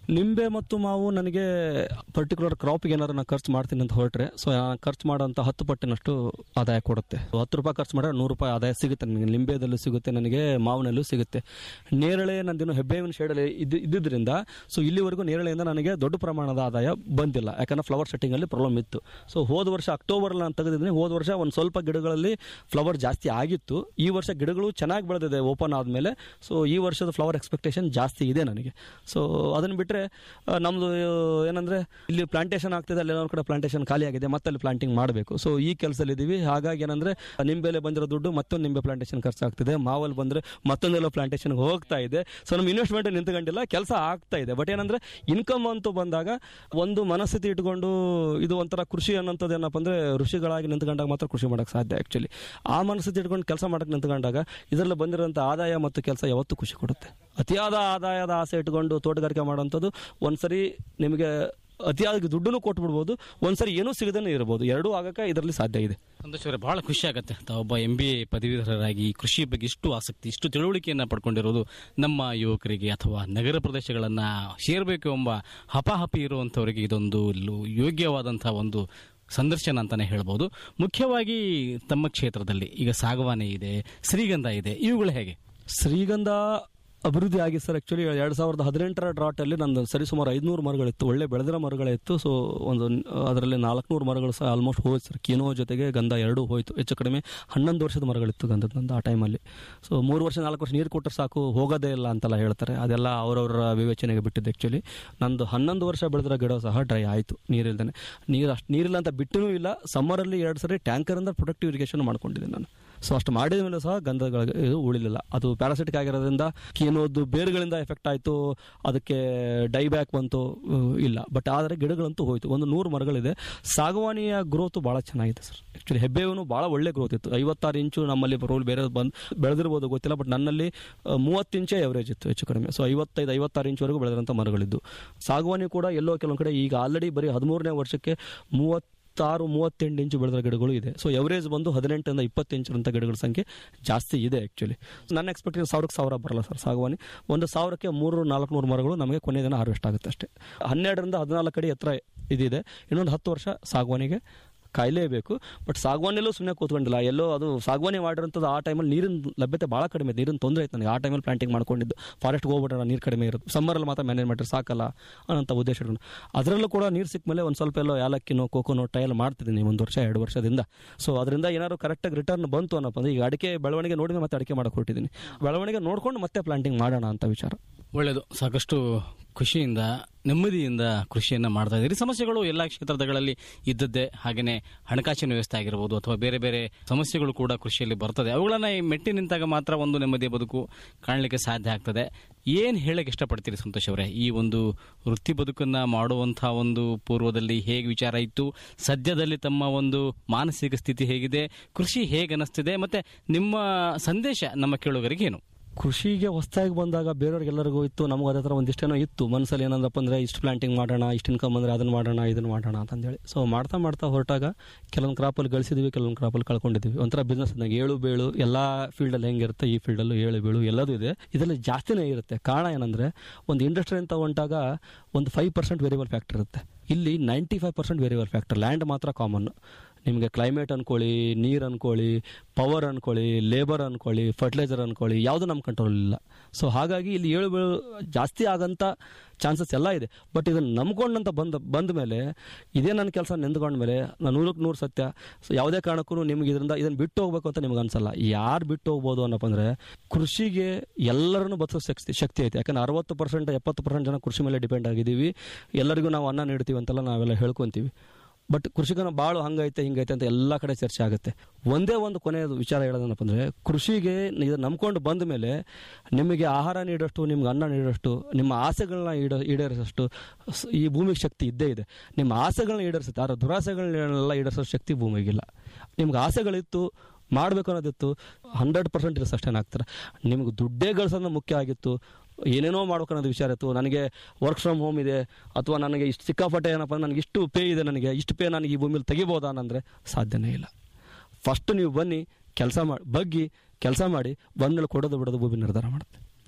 ನಿಂಬೆ ಮತ್ತು ಮಾವು ನನಗೆ ಪರ್ಟಿಕ್ಯುಲರ್ ಕ್ರಾಪ್ಗೆ ಏನಾದ್ರು ನಾನು ಖರ್ಚು ಮಾಡ್ತೀನಿ ಅಂತ ಹೊರಟ್ರೆ ಸೊ ಖರ್ಚು ಮಾಡೋಂಥ ಹತ್ತು ಪಟ್ಟಿನಷ್ಟು ಆದಾಯ ಕೊಡುತ್ತೆ ಹತ್ತು ರೂಪಾಯಿ ಖರ್ಚು ಮಾಡಿದ್ರೆ ನೂರು ರೂಪಾಯಿ ಆದಾಯ ಸಿಗುತ್ತೆ ನನಗೆ ನಿಂಬೆದಲ್ಲೂ ಸಿಗುತ್ತೆ ನನಗೆ ಮಾವಿನಲ್ಲೂ ಸಿಗುತ್ತೆ ನೇರಳೆ ನಂದಿನ ಹೆಬ್ಬೇವಿನ ಶೇಡಲ್ಲಿ ಇದ್ದು ಇದ್ದಿದ್ದರಿಂದ ಸೊ ಇಲ್ಲಿವರೆಗೂ ನೇರಳೆಯಿಂದ ನನಗೆ ದೊಡ್ಡ ಪ್ರಮಾಣದ ಆದಾಯ ಬಂದಿಲ್ಲ ಯಾಕಂದ್ರೆ ಫ್ಲವರ್ ಸೆಟ್ಟಿಂಗಲ್ಲಿ ಪ್ರಾಬ್ಲಮ್ ಇತ್ತು ಸೊ ಹೋದ ವರ್ಷ ಅಕ್ಟೋಬರ್ ನಾನು ತೆಗೆದಿದ್ದೀನಿ ಹೋದ ವರ್ಷ ಒಂದು ಸ್ವಲ್ಪ ಗಿಡಗಳಲ್ಲಿ ಫ್ಲವರ್ ಜಾಸ್ತಿ ಆಗಿತ್ತು ಈ ವರ್ಷ ಗಿಡಗಳು ಚೆನ್ನಾಗಿ ಬೆಳೆದಿದೆ ಓಪನ್ ಆದಮೇಲೆ ಸೊ ಈ ವರ್ಷದ ಫ್ಲವರ್ ಎಕ್ಸ್ಪೆಕ್ಟೇಷನ್ ಜಾಸ್ತಿ ಇದೆ ನನಗೆ ಸೊ ಅದನ್ನು ಬಿಟ್ಟರೆ ನಮ್ಮದು ಏನಂದರೆ ಇಲ್ಲಿ ಪ್ಲಾಂಟೇಶನ್ ಆಗ್ತಿದೆ ಅಲ್ಲಿ ಒಂದು ಕಡೆ ಪ್ಲಾಂಟೇಶನ್ ಖಾಲಿ ಆಗಿದೆ ಮತ್ತೆ ಅಲ್ಲಿ ಪ್ಲಾಂಟಿಂಗ್ ಮಾಡಬೇಕು ಸೊ ಈ ಕೆಲಸದಲ್ಲಿ ಇದ್ದೀವಿ ಹಾಗಾಗಿ ಏನಂದರೆ ನಿಂಬೆಲೆ ಬಂದಿರೋ ದುಡ್ಡು ಮತ್ತೊಂದು ನಿಂಬೆ ಪ್ಲಾಂಟೇಶನ್ ಖರ್ಚಾಗ್ತಿದೆ ಮಾವಲ್ಲಿ ಬಂದರೆ ಮತ್ತೊಂದೆಲ್ಲ ಪ್ಲಾಂಟೇಶನ್ಗೆ ಹೋಗ್ತಾ ಇದೆ ಸೊ ನಮ್ಮ ಇನ್ವೆಸ್ಟ್ಮೆಂಟ್ ನಿಂತ್ಕೊಂಡಿಲ್ಲ ಕೆಲಸ ಆಗ್ತಾ ಇದೆ ಬಟ್ ಏನಂದರೆ ಇನ್ಕಮ್ ಅಂತೂ ಬಂದಾಗ ಒಂದು ಮನಸ್ಥಿತಿ ಇಟ್ಕೊಂಡು ಇದು ಒಂಥರ ಕೃಷಿ ಅನ್ನೋಂಥದ್ದು ಏನಪ್ಪ ಅಂದರೆ ಋಷಿಗಳಾಗಿ ನಿಂತ್ಕೊಂಡಾಗ ಮಾತ್ರ ಕೃಷಿ ಮಾಡೋಕ್ಕೆ ಸಾಧ್ಯ ಆ್ಯಕ್ಚುಲಿ ಆ ಮನಸ್ಥಿತಿ ಇಟ್ಕೊಂಡು ಕೆಲಸ ಮಾಡೋಕ್ಕೆ ನಿಂತ್ಕೊಂಡಾಗ ಇದರಲ್ಲಿ ಬಂದಿರೋಂಥ ಆದಾಯ ಮತ್ತು ಕೆಲಸ ಯಾವತ್ತೂ ಖುಷಿ ಕೊಡುತ್ತೆ ಅತಿಯಾದ ಆದಾಯದ ಆಸೆ ಇಟ್ಕೊಂಡು ತೋಟಗಾರಿಕೆ ಮಾಡೋಂಥದ್ದು ಒಂದ್ಸರಿ ನಿಮಗೆ ಅತಿಯಾದ ದುಡ್ಡನ್ನು ಕೊಟ್ಟು ಬಿಡ್ಬೋದು ಒಂದ್ಸರಿ ಏನೂ ಸಿಗದೇ ಇರ್ಬೋದು ಎರಡೂ ಆಗಕ್ಕೆ ಇದರಲ್ಲಿ ಸಾಧ್ಯ ಇದೆ ಸಂತೋಷ್ ಅವರೇ ಬಹಳ ಖುಷಿ ಆಗುತ್ತೆ ತಾವೊಬ್ಬ ಎಂ ಬಿ ಎ ಪದವೀಧರರಾಗಿ ಕೃಷಿ ಬಗ್ಗೆ ಇಷ್ಟು ಆಸಕ್ತಿ ಇಷ್ಟು ತಿಳುವಳಿಕೆಯನ್ನು ಪಡ್ಕೊಂಡಿರೋದು ನಮ್ಮ ಯುವಕರಿಗೆ ಅಥವಾ ನಗರ ಪ್ರದೇಶಗಳನ್ನು ಸೇರಬೇಕು ಎಂಬ ಹಪಾಹಪಿ ಇರುವಂಥವರಿಗೆ ಇದೊಂದು ಲು- ಯೋಗ್ಯವಾದಂತಹ ಒಂದು ಸಂದರ್ಶನ ಅಂತಾನೆ ಹೇಳ್ಬೋದು ಮುಖ್ಯವಾಗಿ ತಮ್ಮ ಕ್ಷೇತ್ರದಲ್ಲಿ ಈಗ ಸಾಗವಾನೆ ಇದೆ ಶ್ರೀಗಂಧ ಇದೆ ಇವುಗಳು ಹೇಗೆ ಶ್ರೀಗಂಧ ಅಭಿವೃದ್ಧಿ ಆಗಿ ಸರ್ ಆ್ಯಕ್ಚುಲಿ ಎರಡು ಸಾವಿರದ ಹದಿನೆಂಟರ ಡ್ರಾಟಲ್ಲಿ ನಂದು ಸರಿಸುಮಾರು ಐದುನೂರು ಮರಗಳಿತ್ತು ಒಳ್ಳೆ ಬೆಳೆದಿರೋ ಮರಗಳೇ ಇತ್ತು ಸೊ ಒಂದು ಅದರಲ್ಲಿ ನಾಲ್ಕುನೂರು ಮರಗಳು ಸಹ ಆಲ್ಮೋಸ್ಟ್ ಹೋಯ್ತು ಸರ್ ಕಿನೋ ಜೊತೆಗೆ ಗಂಧ ಎರಡೂ ಹೋಯ್ತು ಹೆಚ್ಚು ಕಡಿಮೆ ಹನ್ನೊಂದು ವರ್ಷದ ಮರಗಳಿತ್ತು ಗಂಧದ ನಂದು ಆ ಟೈಮಲ್ಲಿ ಸೊ ಮೂರು ವರ್ಷ ನಾಲ್ಕು ವರ್ಷ ನೀರು ಕೊಟ್ಟರೆ ಸಾಕು ಹೋಗೋದೇ ಇಲ್ಲ ಅಂತೆಲ್ಲ ಹೇಳ್ತಾರೆ ಅದೆಲ್ಲ ಅವರವರ ವಿವೇಚನೆಗೆ ಬಿಟ್ಟಿದ್ದು ಆ್ಯಕ್ಚುಲಿ ನಂದು ಹನ್ನೊಂದು ವರ್ಷ ಬೆಳೆದಿರೋ ಗಿಡ ಸಹ ಡ್ರೈ ಆಯಿತು ನೀರಿಲ್ದೇ ನೀರು ಅಷ್ಟು ನೀರಿಲ್ಲ ಅಂತ ಬಿಟ್ಟೂ ಇಲ್ಲ ಸಮ್ಮರಲ್ಲಿ ಎರಡು ಸರಿ ಟ್ಯಾಂಕರಿಂದ ಪ್ರೊಡಕ್ಟಿವ್ ಇರಿಗೇಷನ್ ಮಾಡ್ಕೊಂಡಿದ್ದೀನಿ ನಾನು ಸೊ ಅಷ್ಟು ಮಾಡಿದ ಮೇಲೆ ಸಹ ಗಂಧಗಳ ಇದು ಉಳಿಲಿಲ್ಲ ಅದು ಪ್ಯಾರಾಸಿಟಿಕ್ ಆಗಿರೋದ್ರಿಂದ ಏನೋದು ಬೇರುಗಳಿಂದ ಎಫೆಕ್ಟ್ ಆಯಿತು ಅದಕ್ಕೆ ಡೈ ಬ್ಯಾಕ್ ಬಂತು ಅಹ್, ಇಲ್ಲ ಬಟ್ ಆದರೆ ಗಿಡಗಳಂತೂ ಹೋಯ್ತು ಒಂದು ನೂರು ಮರಗಳಿದೆ ಸಾಗವಾನಿಯ ಗ್ರೋತ್ ಭಾಳ ಚೆನ್ನಾಗಿದೆ ಸರ್ ಆ್ಯಕ್ಚುಲಿ ಹೆಬ್ಬೇವನು ಭಾಳ ಒಳ್ಳೆ ಗ್ರೋತ್ ಇತ್ತು ಐವತ್ತಾರು ಇಂಚು ನಮ್ಮಲ್ಲಿ ರೋಲ್ ಬೇರೆ ಬಂದು ಬೆಳೆದಿರ್ಬೋದು ಗೊತ್ತಿಲ್ಲ ಬಟ್ ನನ್ನಲ್ಲಿ ಅಹ್, ಮೂವತ್ತು ಇಂಚೇ ಎವರೇಜ್ ಇತ್ತು ಹೆಚ್ಚು ಕಡಿಮೆ ಸೊ ಐವತ್ತೈದು ಐವತ್ತಾರು ಇಂಚ್ವರೆಗೂ ಬೆಳೆದಿರೋಂಥ ಮರಗಳಿದ್ದು ಸಾಗವಾನಿ ಕೂಡ ಎಲ್ಲೋ ಕೆಲವೊಂದು ಕಡೆ ಈಗ ಆಲ್ರೆಡಿ ಬರೀ ಹದಿಮೂರನೇ ವರ್ಷಕ್ಕೆ ಮೂವತ್ತು ಮೂವತ್ತಾರು ಮೂವತ್ತೆಂಟು ಇಂಚು ಬೆಳೆದ ಗಿಡಗಳು ಇದೆ ಸೊ ಎವರೇಜ್ ಬಂದು ಹದಿನೆಂಟರಿಂದ ಇಪ್ಪತ್ತು ಇಂಚಿನಂಥ ಗಿಡಗಳ ಸಂಖ್ಯೆ ಜಾಸ್ತಿ ಇದೆ ಆ್ಯಕ್ಚುಲಿ ನನ್ನ ಎಕ್ಸ್ಪೆಕ್ಟೇಷನ್ ಸಾವಿರಕ್ಕೆ ಸಾವಿರ ಬರಲ್ಲ ಸರ್ ಸಾಗವಾನಿ ಒಂದು ಸಾವಿರಕ್ಕೆ ಮೂರು ನಾಲ್ಕುನೂರು ಮರಗಳು ನಮಗೆ ಕೊನೆಯ ದಿನ ಹಾರ್ವೆಸ್ಟ್ ಆಗುತ್ತೆ ಅಷ್ಟೇ ಹನ್ನೆರಡರಿಂದ ಹದಿನಾಲ್ಕು ಅಡಿ ಎತ್ತರ ಇದಿದೆ ಇನ್ನೊಂದು ಹತ್ತು ವರ್ಷ ಸಾಗವಾನಿಗೆ ಕಾಯಲೇಬೇಕು ಬಟ್ ಸಾಗವಾನಿಯಲ್ಲೂ ಸುಮ್ಮನೆ ಕೂತ್ಕೊಂಡಿಲ್ಲ ಎಲ್ಲೋ ಅದು ಸಾಗವಾನಿ ಮಾಡಿರೋಂಥದ್ದು ಆ ಟೈಮಲ್ಲಿ ನೀರಿನ ಲಭ್ಯತೆ ಭಾಳ ಕಡಿಮೆ ಇದೆ ನೀರಿನ ತೊಂದರೆ ಇತ್ತು ನನಗೆ ಆ ಟೈಮಲ್ಲಿ ಪ್ಲಾಂಟಿಂಗ್ ಮಾಡ್ಕೊಂಡಿದ್ದು ಫಾರೆಸ್ಟ್ಗೆ ಹೋಗ್ಬಿಟ್ರೆ ನೀರು ಕಡಿಮೆ ಇರುತ್ತೆ ಸಮ್ಮರಲ್ಲಿ ಮಾತ್ರ ಮ್ಯಾನೇಜ್ ಮಾಡಿದ್ರೆ ಸಾಕಲ್ಲ ಅನ್ನೋಂಥ ಉದ್ದೇಶ ಇಟ್ಕೊಂಡು ಅದರಲ್ಲೂ ಕೂಡ ನೀರು ಸಿಕ್ಕ ಮೇಲೆ ಒಂದು ಸ್ವಲ್ಪ ಎಲ್ಲೋ ಯಾಲಕ್ಕಿನೋ ಕೋಕೋನೋ ಟೈಲ್ ಮಾಡ್ತಿದ್ದೀನಿ ಒಂದು ವರ್ಷ ಎರಡು ವರ್ಷದಿಂದ ಸೊ ಅದರಿಂದ ಏನಾದ್ರು ಕರೆಕ್ಟಾಗಿ ರಿಟರ್ನ್ ಬಂತು ಅನ್ನಪ್ಪ ಅಂದ್ರೆ ಈಗ ಅಡಿಕೆ ಬೆಳವಣಿಗೆ ನೋಡಿ ಮತ್ತೆ ಅಡಿಕೆ ಮಾಡಕ್ಕೆ ಹೊರಟಿದ್ದೀನಿ ಬೆಳವಣಿಗೆ ನೋಡ್ಕೊಂಡು ಮತ್ತೆ ಪ್ಲಾಂಟಿಂಗ್ ಮಾಡೋಣ ಅಂತ ವಿಚಾರ ಒಳ್ಳೆಯದು ಸಾಕಷ್ಟು ಖುಷಿಯಿಂದ ನೆಮ್ಮದಿಯಿಂದ ಕೃಷಿಯನ್ನು ಮಾಡ್ತಾ ಇದ್ದೀರಿ ಸಮಸ್ಯೆಗಳು ಎಲ್ಲ ಕ್ಷೇತ್ರಗಳಲ್ಲಿ ಇದ್ದದ್ದೇ ಹಾಗೆಯೇ ಹಣಕಾಸಿನ ವ್ಯವಸ್ಥೆ ಆಗಿರ್ಬೋದು ಅಥವಾ ಬೇರೆ ಬೇರೆ ಸಮಸ್ಯೆಗಳು ಕೂಡ ಕೃಷಿಯಲ್ಲಿ ಬರ್ತದೆ ಅವುಗಳನ್ನು ಮೆಟ್ಟಿ ನಿಂತಾಗ ಮಾತ್ರ ಒಂದು ನೆಮ್ಮದಿಯ ಬದುಕು ಕಾಣಲಿಕ್ಕೆ ಸಾಧ್ಯ ಆಗ್ತದೆ ಏನು ಹೇಳಕ್ಕೆ ಇಷ್ಟಪಡ್ತೀರಿ ಸಂತೋಷ್ ಅವರೇ ಈ ಒಂದು ವೃತ್ತಿ ಬದುಕನ್ನು ಮಾಡುವಂಥ ಒಂದು ಪೂರ್ವದಲ್ಲಿ ಹೇಗೆ ವಿಚಾರ ಇತ್ತು ಸದ್ಯದಲ್ಲಿ ತಮ್ಮ ಒಂದು ಮಾನಸಿಕ ಸ್ಥಿತಿ ಹೇಗಿದೆ ಕೃಷಿ ಹೇಗೆ ಅನಿಸ್ತಿದೆ ಮತ್ತು ನಿಮ್ಮ ಸಂದೇಶ ನಮ್ಮ ಕೇಳುಗರಿಗೆ ಏನು ಕೃಷಿಗೆ ಹೊಸದಾಗಿ ಬಂದಾಗ ಬೇರೆಯವ್ರಿಗೆಲ್ಲರಿಗೂ ಇತ್ತು ನಮಗೂ ಅದೇ ಥರ ಒಂದಿಷ್ಟೇನೋ ಇತ್ತು ಮನಸ್ಸಲ್ಲಿ ಏನಂದ್ರಪ್ಪ ಅಂದರೆ ಇಷ್ಟು ಪ್ಲಾಂಟಿಂಗ್ ಮಾಡೋಣ ಇಷ್ಟು ಇನ್ಕಮ್ ಅಂದರೆ ಅದನ್ನು ಮಾಡೋಣ ಇದನ್ನು ಮಾಡೋಣ ಅಂತಂದೇಳಿ ಸೊ ಮಾಡ್ತಾ ಮಾಡ್ತಾ ಹೊರಟಾಗ ಕೆಲವೊಂದು ಕ್ರಾಪಲ್ಲಿ ಗಳಿಸಿದ್ವಿ ಕೆಲವೊಂದು ಕ್ರಾಪಲ್ಲಿ ಕಳ್ಕೊಂಡಿದ್ವಿ ಒಂಥರ ಬಿಸ್ನೆಸ್ ಇದ್ದಾಗ ಏಳು ಬೇಳು ಎಲ್ಲ ಫೀಲ್ಡಲ್ಲಿ ಹೆಂಗಿರುತ್ತೆ ಈ ಫೀಲ್ಡಲ್ಲೂ ಏಳು ಬೇಳು ಎಲ್ಲದೂ ಇದೆ ಇದರಲ್ಲಿ ಜಾಸ್ತಿನೇ ಇರುತ್ತೆ ಕಾರಣ ಏನಂದರೆ ಒಂದು ಇಂಡಸ್ಟ್ರಿ ಅಂತ ಹೊಂಟಾಗ ಒಂದು ಫೈವ್ ಪರ್ಸೆಂಟ್ ವೇರಿಯಬಲ್ ಫ್ಯಾಕ್ಟರ್ ಇರುತ್ತೆ ಇಲ್ಲಿ ninety five percent variable factor land ಮಾತ್ರ ಕಾಮನ್ ನಿಮಗೆ ಕ್ಲೈಮೇಟ್ ಅನ್ಕೊಳ್ಳಿ ನೀರು ಅನ್ಕೊಳ್ಳಿ ಪವರ್ ಅನ್ಕೊಳ್ಳಿ ಲೇಬರ್ ಅನ್ಕೊಳ್ಳಿ ಫರ್ಟಿಲೈಸರ್ ಅನ್ಕೊಳ್ಳಿ ಯಾವುದು ನಮ್ಮ ಕಂಟ್ರೋಲ್ ಇಲ್ಲ ಸೊ ಹಾಗಾಗಿ ಇಲ್ಲಿ ಏಳು ಬೀಳು ಜಾಸ್ತಿ ಆಗಂತ ಚಾನ್ಸಸ್ ಎಲ್ಲ ಇದೆ ಬಟ್ ಇದನ್ನು ನಂಬ್ಕೊಂಡಂತ ಬಂದ ಬಂದ ಮೇಲೆ ಇದೇ ನನ್ನ ಕೆಲಸ ನೆಂದ್ಕೊಂಡ ಮೇಲೆ ನಾನು ನೂರಕ್ಕೆ ನೂರು ಸತ್ಯ ಸೊ ಯಾವುದೇ ಕಾರಣಕ್ಕೂ ನಿಮ್ಗೆ ಇದರಿಂದ ಇದನ್ನು ಬಿಟ್ಟು ಹೋಗ್ಬೇಕು ಅಂತ ನಿಮ್ಗೆ ಅನ್ಸಲ್ಲ ಯಾರು ಬಿಟ್ಟು ಹೋಗ್ಬೋದು ಅನ್ನಪ್ಪ ಅಂದರೆ ಕೃಷಿಗೆ ಎಲ್ಲರನ್ನು ಬದುಕೋ ಶಕ್ತಿ ಶಕ್ತಿ ಐತೆ ಯಾಕಂದ್ರೆ ಅರವತ್ತು ಪರ್ಸೆಂಟ್ ಎಪ್ಪತ್ತು ಪರ್ಸೆಂಟ್ ಜನ ಕೃಷಿ ಮೇಲೆ ಡಿಪೆಂಡ್ ಆಗಿದ್ದೀವಿ ಎಲ್ಲರಿಗೂ ನಾವು ಅನ್ನ ನೀಡ್ತೀವಿ ಅಂತೆಲ್ಲ ನಾವೆಲ್ಲ ಹೇಳ್ಕೊಂತೀವಿ ಬಟ್ ಕೃಷಿಕನ ಬಾಳು ಹಂಗೈತೆ ಹಿಂಗೈತೆ ಅಂತ ಎಲ್ಲ ಕಡೆ ಚರ್ಚೆ ಆಗುತ್ತೆ ಒಂದೇ ಒಂದು ಕೊನೆಯ ವಿಚಾರ ಹೇಳೋದೇನಪ್ಪ ಅಂದರೆ ಕೃಷಿಗೆ ಇದು ನಂಬ್ಕೊಂಡು ಬಂದ ಮೇಲೆ ನಿಮಗೆ ಆಹಾರ ನೀಡೋಷ್ಟು ನಿಮ್ಗೆ ಅನ್ನ ನೀಡೋಷ್ಟು ನಿಮ್ಮ ಆಸೆಗಳನ್ನ ಈಡ ಈಡೇರಿಸೋಷ್ಟು ಸ್- ಈ ಭೂಮಿಗೆ ಶಕ್ತಿ ಇದ್ದೇ ಇದೆ ನಿಮ್ಮ ಆಸೆಗಳನ್ನ ಈಡೇರಿಸುತ್ತೆ ಆದರೆ ದುರಾಸೆಗಳನ್ನೆಲ್ಲ ಈಡೇರಿಸೋ ಶಕ್ತಿ ಭೂಮಿಗಿಲ್ಲ ನಿಮ್ಗೆ ಆಸೆಗಳಿತ್ತು ಮಾಡಬೇಕು ಅನ್ನೋದಿತ್ತು ಹಂಡ್ರೆಡ್ ಪರ್ಸೆಂಟ್ ಇರೋ ಸಸ್ಟೈನ್ ಆಗ್ತಾರೆ ನಿಮ್ಗೆ ದುಡ್ಡೇ ಗಳಿಸೋದು ಮುಖ್ಯ ಆಗಿತ್ತು ಏನೇನೋ ಮಾಡ್ಬೇಕು ಅನ್ನೋದು ವಿಚಾರ ಇತ್ತು ನನಗೆ ವರ್ಕ್ ಫ್ರಮ್ ಹೋಮ್ ಇದೆ ಅಥವಾ ನನಗೆ ಇಷ್ಟು ಸಿಕ್ಕಾಪಟ್ಟೆ ಏನಪ್ಪ ಅಂದ್ರೆ ನನಗೆ ಇಷ್ಟು ಪೇ ಇದೆ ನನಗೆ ಇಷ್ಟು ಪೇ ನನಗೆ ಈ ಭೂಮಿಲಿ ತೆಗಿಬೋದಾ ಅಂದರೆ ಸಾಧ್ಯನೇ ಇಲ್ಲ ಫಸ್ಟ್ ನೀವು ಬನ್ನಿ ಕೆಲಸ ಮಾಡಿ ಬಗ್ಗಿ ಕೆಲಸ ಮಾಡಿ ಬಂದ್ಮೇಲೆ ಕೊಡೋದು ಬಿಡೋದು ಭೂಮಿ ನಿರ್ಧಾರ ಮಾಡುತ್ತೆ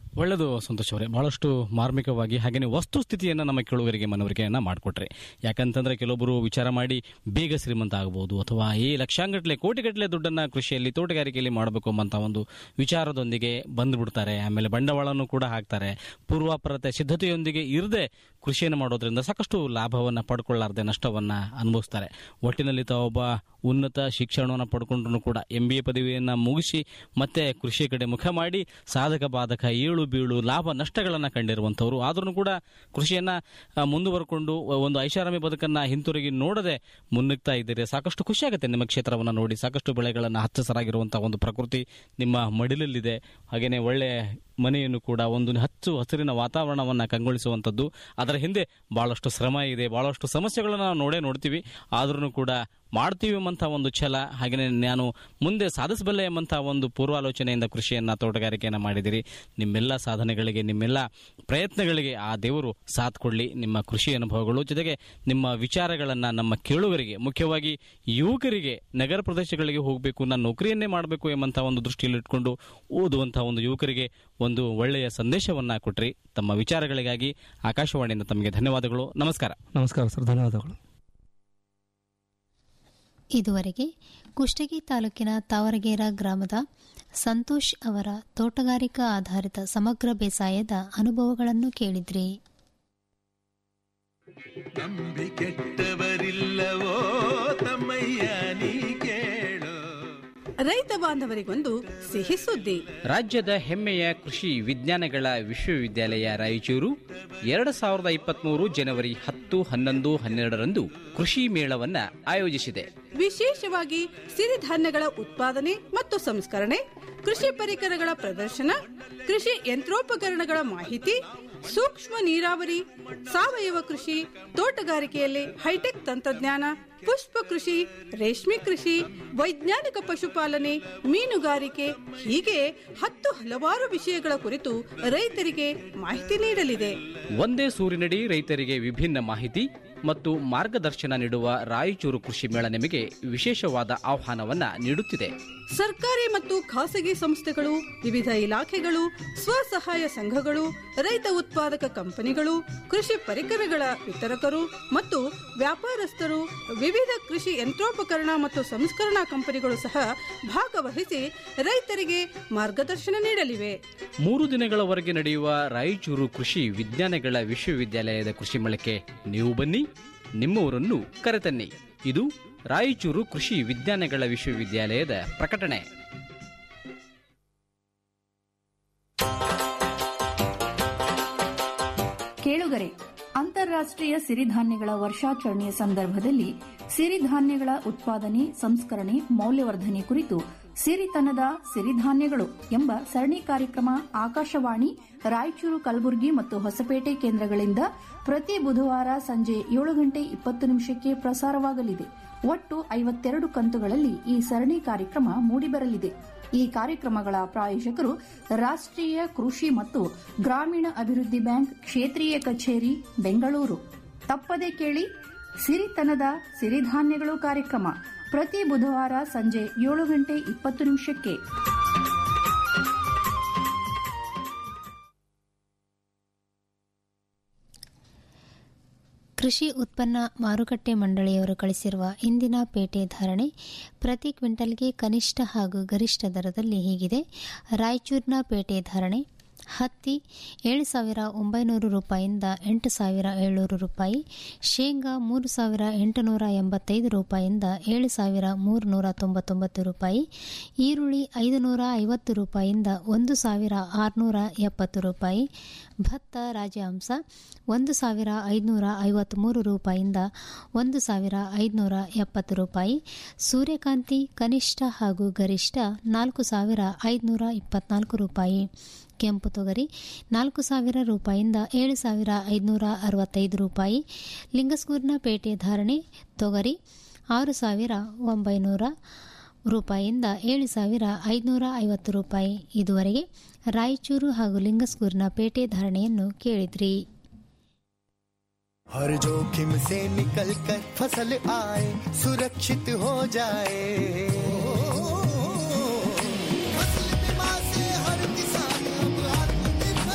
ಒಳ್ಳೆಯದು ಸಂತೋಷ್ ಅವರೇ ಬಹಳಷ್ಟು ಮಾರ್ಮಿಕವಾಗಿ ಹಾಗೆಯೇ ವಸ್ತುಸ್ಥಿತಿಯನ್ನು ನಮ್ಮ ಕೇಳುಗರಿಗೆ ಮನವರಿಕೆಯನ್ನು ಮಾಡಿಕೊಟ್ರೆ ಯಾಕಂತಂದ್ರೆ ಕೆಲವೊಬ್ಬರು ವಿಚಾರ ಮಾಡಿ ಬೇಗ ಶ್ರೀಮಂತ ಆಗಬಹುದು ಅಥವಾ ಈ ಲಕ್ಷಾಂಗಟ್ಟಲೆ ಕೋಟಿಗಟ್ಟಲೆ ದುಡ್ಡನ್ನು ಕೃಷಿಯಲ್ಲಿ ತೋಟಗಾರಿಕೆಯಲ್ಲಿ ಮಾಡಬೇಕು ಎಂಬಂತ ಒಂದು ವಿಚಾರದೊಂದಿಗೆ ಬಂದುಬಿಡ್ತಾರೆ ಆಮೇಲೆ ಬಂಡವಾಳವನ್ನು ಕೂಡ ಹಾಕ್ತಾರೆ ಪೂರ್ವಾಪರತೆ ಸಿದ್ಧತೆಯೊಂದಿಗೆ ಇರದೆ ಕೃಷಿಯನ್ನು ಮಾಡೋದ್ರಿಂದ ಸಾಕಷ್ಟು ಲಾಭವನ್ನು ಪಡ್ಕೊಳ್ಳಾರ್ದೆ ನಷ್ಟವನ್ನು ಅನುಭವಿಸ್ತಾರೆ ಒಟ್ಟಿನಲ್ಲಿ ತಾವೊಬ್ಬ ಉನ್ನತ ಶಿಕ್ಷಣವನ್ನು ಪಡ್ಕೊಂಡ್ರು ಕೂಡ ಎಂ ಬಿ ಎ ಪದವಿಯನ್ನು ಮುಗಿಸಿ ಮತ್ತೆ ಕೃಷಿ ಕಡೆ ಮುಖ ಮಾಡಿ ಸಾಧಕ ಬಾಧಕ ಏಳು ಬೀಳು ಲಾಭ ನಷ್ಟಗಳನ್ನು ಕಂಡಿರುವಂಥವ್ರು ಆದ್ರೂ ಕೂಡ ಕೃಷಿಯನ್ನು ಆ, ಮುಂದುವರ್ಕೊಂಡು ಒಂದು ಐಷಾರಾಮಿ ಬದುಕನ್ನು ಹಿಂತಿರುಗಿ ನೋಡದೆ ಮುನ್ನುಗ್ತಾ ಇದ್ದೀರಿ ಸಾಕಷ್ಟು ಖುಷಿಯಾಗುತ್ತೆ ನಿಮ್ಮ ಕ್ಷೇತ್ರವನ್ನು ನೋಡಿ ಸಾಕಷ್ಟು ಬೆಳೆಗಳನ್ನು ಹಚ್ಚಸರಾಗಿರುವಂತಹ ಒಂದು ಪ್ರಕೃತಿ ನಿಮ್ಮ ಮಡಿಲಲ್ಲಿದೆ ಹಾಗೆಯೇ ಒಳ್ಳೆ ಮನೆಯನ್ನು ಕೂಡ ಒಂದು ಹಚ್ಚು ಹಸಿರಿನ ವಾತಾವರಣವನ್ನು ಕಂಗೊಳಿಸುವಂಥದ್ದು ಅದರ ಹಿಂದೆ ಬಹಳಷ್ಟು ಶ್ರಮ ಇದೆ ಬಹಳಷ್ಟು ಸಮಸ್ಯೆಗಳನ್ನು ನಾವು ನೋಡೇ ನೋಡ್ತೀವಿ ಆದ್ರೂ ಕೂಡ ಮಾಡ್ತೀವಿ ಎಂಬಂಥ ಒಂದು ಛಲ ಹಾಗೆಯೇ ನಾನು ಮುಂದೆ ಸಾಧಿಸಬಲ್ಲೆ ಎಂಬಂಥ ಒಂದು ಪೂರ್ವಾಲೋಚನೆಯಿಂದ ಕೃಷಿಯನ್ನು ತೋಟಗಾರಿಕೆಯನ್ನು ಮಾಡಿದಿರಿ ನಿಮ್ಮೆಲ್ಲ ಸಾಧನೆಗಳಿಗೆ ನಿಮ್ಮೆಲ್ಲ ಪ್ರಯತ್ನಗಳಿಗೆ ಆ ದೇವರು ಸಾಥ್ ಕೊಡಲಿ ನಿಮ್ಮ ಕೃಷಿ ಅನುಭವಗಳು ಜೊತೆಗೆ ನಿಮ್ಮ ವಿಚಾರಗಳನ್ನು ನಮ್ಮ ಕೇಳುಗರಿಗೆ ಮುಖ್ಯವಾಗಿ ಯುವಕರಿಗೆ ನಗರ ಪ್ರದೇಶಗಳಿಗೆ ಹೋಗಬೇಕು ನಾನು ನೌಕರಿಯನ್ನೇ ಮಾಡಬೇಕು ಎಂಬಂಥ ಒಂದು ದೃಷ್ಟಿಯಲ್ಲಿ ಇಟ್ಕೊಂಡು ಓದುವಂಥ ಒಂದು ಯುವಕರಿಗೆ ಒಂದು ಒಳ್ಳೆಯ ಸಂದೇಶವನ್ನು ಕೊಟ್ರಿ ತಮ್ಮ ವಿಚಾರಗಳಿಗಾಗಿ ಆಕಾಶವಾಣಿಯಿಂದ ತಮಗೆ ಧನ್ಯವಾದಗಳು ನಮಸ್ಕಾರ ನಮಸ್ಕಾರ ಸರ್ ಧನ್ಯವಾದಗಳು ಇದುವರೆಗೆ ಕುಷ್ಟಗಿ ತಾಲೂಕಿನ ತಾವರಗೇರ ಗ್ರಾಮದ ಸಂತೋಷ್ ಅವರ ತೋಟಗಾರಿಕಾ ಆಧಾರಿತ ಸಮಗ್ರ ಬೇಸಾಯದ ಅನುಭವಗಳನ್ನು ಕೇಳಿದ್ರಿ ನಂಬಿ ಕೆಟ್ಟವರಿಲ್ಲವೋ ತಮ್ಮಯ್ಯ ನೀ ಕೇಳೋ ರೈತ ಬಾಂಧವರಿಗೊಂದು ಸಿಹಿ ಸುದ್ದಿ ರಾಜ್ಯದ ಹೆಮ್ಮೆಯ ಕೃಷಿ ವಿಜ್ಞಾನಗಳ ವಿಶ್ವವಿದ್ಯಾಲಯ ರಾಯಚೂರು ಎರಡು ಸಾವಿರದ ಇಪ್ಪತ್ಮೂರು ಜನವರಿ ಹತ್ತು ಹನ್ನೊಂದು ಹನ್ನೆರಡರಂದು ಕೃಷಿ ಮೇಳವನ್ನ ಆಯೋಜಿಸಿದೆ ವಿಶೇಷವಾಗಿ ಸಿರಿಧಾನ್ಯಗಳ ಉತ್ಪಾದನೆ ಮತ್ತು ಸಂಸ್ಕರಣೆ ಕೃಷಿ ಪರಿಕರಗಳ ಪ್ರದರ್ಶನ ಕೃಷಿ ಯಂತ್ರೋಪಕರಣಗಳ ಮಾಹಿತಿ ಸೂಕ್ಷ್ಮ ನೀರಾವರಿ ಸಾವಯವ ಕೃಷಿ ತೋಟಗಾರಿಕೆಯಲ್ಲಿ ಹೈಟೆಕ್ ತಂತ್ರಜ್ಞಾನ ಪುಷ್ಪ ಕೃಷಿ ರೇಷ್ಮೆ ಕೃಷಿ ವೈಜ್ಞಾನಿಕ ಪಶುಪಾಲನೆ ಮೀನುಗಾರಿಕೆ ಹೀಗೆ ಹತ್ತು ಹಲವಾರು ವಿಷಯಗಳ ಕುರಿತು ರೈತರಿಗೆ ಮಾಹಿತಿ ನೀಡಲಿದೆ ಒಂದೇ ಸೂರಿನಡಿ ರೈತರಿಗೆ ವಿಭಿನ್ನ ಮಾಹಿತಿ ಮತ್ತು ಮಾರ್ಗದರ್ಶನ ನೀಡುವ ರಾಯಚೂರು ಕೃಷಿ ಮೇಳ ನಿಮಗೆ ವಿಶೇಷವಾದ ಆಹ್ವಾನವನ್ನ ನೀಡುತ್ತಿದೆ ಸರ್ಕಾರಿ ಮತ್ತು ಖಾಸಗಿ ಸಂಸ್ಥೆಗಳು ವಿವಿಧ ಇಲಾಖೆಗಳು ಸ್ವಸಹಾಯ ಸಂಘಗಳು ರೈತ ಉತ್ಪಾದಕ ಕಂಪನಿಗಳು ಕೃಷಿ ಪರಿಕರಗಳ ವಿತರಕರು ಮತ್ತು ವ್ಯಾಪಾರಸ್ಥರು ವಿವಿಧ ಕೃಷಿ ಯಂತ್ರೋಪಕರಣ ಮತ್ತು ಸಂಸ್ಕರಣಾ ಕಂಪನಿಗಳು ಸಹ ಭಾಗವಹಿಸಿ ರೈತರಿಗೆ ಮಾರ್ಗದರ್ಶನ ನೀಡಲಿವೆ ಮೂರು ದಿನಗಳವರೆಗೆ ನಡೆಯುವ ರಾಯಚೂರು ಕೃಷಿ ವಿಜ್ಞಾನಗಳ ವಿಶ್ವವಿದ್ಯಾಲಯದ ಕೃಷಿ ಮೇಳಕ್ಕೆ ನೀವು ಬನ್ನಿ ನಿಮ್ಮವರನ್ನು ಕರೆತನ್ನಿ ಇದು ರಾಯಚೂರು ಕೃಷಿ ವಿಜ್ಞಾನಗಳ ವಿಶ್ವವಿದ್ಯಾಲಯದ ಪ್ರಕಟಣೆ ಕೇಳುಗರೆ ಅಂತಾರಾಷ್ಟ್ರೀಯ ಸಿರಿಧಾನ್ಯಗಳ ವರ್ಷಾಚರಣೆಯ ಸಂದರ್ಭದಲ್ಲಿ ಸಿರಿಧಾನ್ಯಗಳ ಉತ್ಪಾದನೆ ಸಂಸ್ಕರಣೆ ಮೌಲ್ಯವರ್ಧನೆ ಕುರಿತು ಸಿರಿತನದ ಸಿರಿಧಾನ್ಯಗಳು ಎಂಬ ಸರಣಿ ಕಾರ್ಯಕ್ರಮ ಆಕಾಶವಾಣಿ ರಾಯಚೂರು ಕಲಬುರಗಿ ಮತ್ತು ಹೊಸಪೇಟೆ ಕೇಂದ್ರಗಳಿಂದ ಪ್ರತಿ ಬುಧವಾರ ಸಂಜೆ ಏಳು ಗಂಟೆ ಇಪ್ಪತ್ತು ನಿಮಿಷಕ್ಕೆ ಪ್ರಸಾರವಾಗಲಿದೆ ಒಟ್ಟು ಐವತ್ತೆರಡು ಕಂತುಗಳಲ್ಲಿ ಈ ಸರಣಿ ಕಾರ್ಯಕ್ರಮ ಮೂಡಿಬರಲಿದೆ ಈ ಕಾರ್ಯಕ್ರಮಗಳ ಪ್ರಾಯೋಜಕರು ರಾಷ್ಟ್ರೀಯ ಕೃಷಿ ಮತ್ತು ಗ್ರಾಮೀಣ ಅಭಿವೃದ್ಧಿ ಬ್ಯಾಂಕ್ ಕ್ಷೇತ್ರೀಯ ಕಚೇರಿ ಬೆಂಗಳೂರು ತಪ್ಪದೆ ಕೇಳಿ ಸಿರಿತನದ ಸಿರಿಧಾನ್ಯಗಳು ಕಾರ್ಯಕ್ರಮ ಪ್ರತಿ ಬುಧವಾರ ಸಂಜೆ ಏಳು ಗಂಟೆ ಇಪ್ಪತ್ತು ನಿಮಿಷಕ್ಕೆ ಕೃಷಿ ಉತ್ಪನ್ನ ಮಾರುಕಟ್ಟೆ ಮಂಡಳಿಯವರು ಕಳಿಸಿರುವ ಇಂದಿನ ಪೇಟೆ ಧಾರಣೆ ಪ್ರತಿ ಕ್ವಿಂಟಲ್ಗೆ ಕನಿಷ್ಠ ಹಾಗೂ ಗರಿಷ್ಠ ದರದಲ್ಲಿ ಹೀಗಿದೆ ರಾಯಚೂರಿನ ಪೇಟೆ ಧಾರಣೆ ಹತ್ತಿ ಏಳು ಸಾವಿರ ಒಂಬೈನೂರು ರೂಪಾಯಿಯಿಂದ ಎಂಟು ಸಾವಿರ ಏಳ್ನೂರು ರೂಪಾಯಿ ಶೇಂಗಾ ಮೂರು ಸಾವಿರ ಎಂಟುನೂರ ಎಂಬತ್ತೈದು ರೂಪಾಯಿಯಿಂದ ಏಳು ಸಾವಿರ ಮೂರುನೂರ ತೊಂಬತ್ತೊಂಬತ್ತು ರೂಪಾಯಿ ಈರುಳ್ಳಿ ಐದು ನೂರ ಐವತ್ತು ರೂಪಾಯಿಯಿಂದ ಒಂದು ಸಾವಿರ ಆರುನೂರ ಎಪ್ಪತ್ತು ರೂಪಾಯಿ ಭತ್ತ ರಾಜಹಂಸ ಒಂದು ಸಾವಿರ ಐದುನೂರ ಐವತ್ತ್ಮೂರು ರೂಪಾಯಿಯಿಂದ ಒಂದು ಸಾವಿರ ಐದುನೂರ ಎಪ್ಪತ್ತು ರೂಪಾಯಿ ಸೂರ್ಯಕಾಂತಿ ಕನಿಷ್ಠ ಹಾಗೂ ಗರಿಷ್ಠ ನಾಲ್ಕು ಸಾವಿರ ಐದುನೂರ ಇಪ್ಪತ್ನಾಲ್ಕು ರೂಪಾಯಿ ಕೆಂಪು ತೊಗರಿ ನಾಲ್ಕು ಸಾವಿರ ರೂಪಾಯಿಯಿಂದ ಏಳು ಸಾವಿರ ಐದುನೂರ ಅರವತ್ತೈದು ರೂಪಾಯಿ ಲಿಂಗಸ್ಗೂರಿನ ಪೇಟೆ ಧಾರಣೆ ತೊಗರಿ ಆರು ಸಾವಿರ ಒಂಬೈನೂರ ರೂಪಾಯಿಯಿಂದ ಏಳು ಸಾವಿರ ಐದುನೂರ ಐವತ್ತು ರೂಪಾಯಿ ಇದುವರೆಗೆ ರಾಯಚೂರು ಹಾಗೂ ಲಿಂಗಸ್ಗೂರಿನ ಪೇಟೆ ಧಾರಣೆಯನ್ನು ಕೇಳಿದ್ರಿ हर जोखिम से निकल कर फसल आए सुरक्षित हो जाए फसल बीमा से हर किसान अब आत्मनिर्भर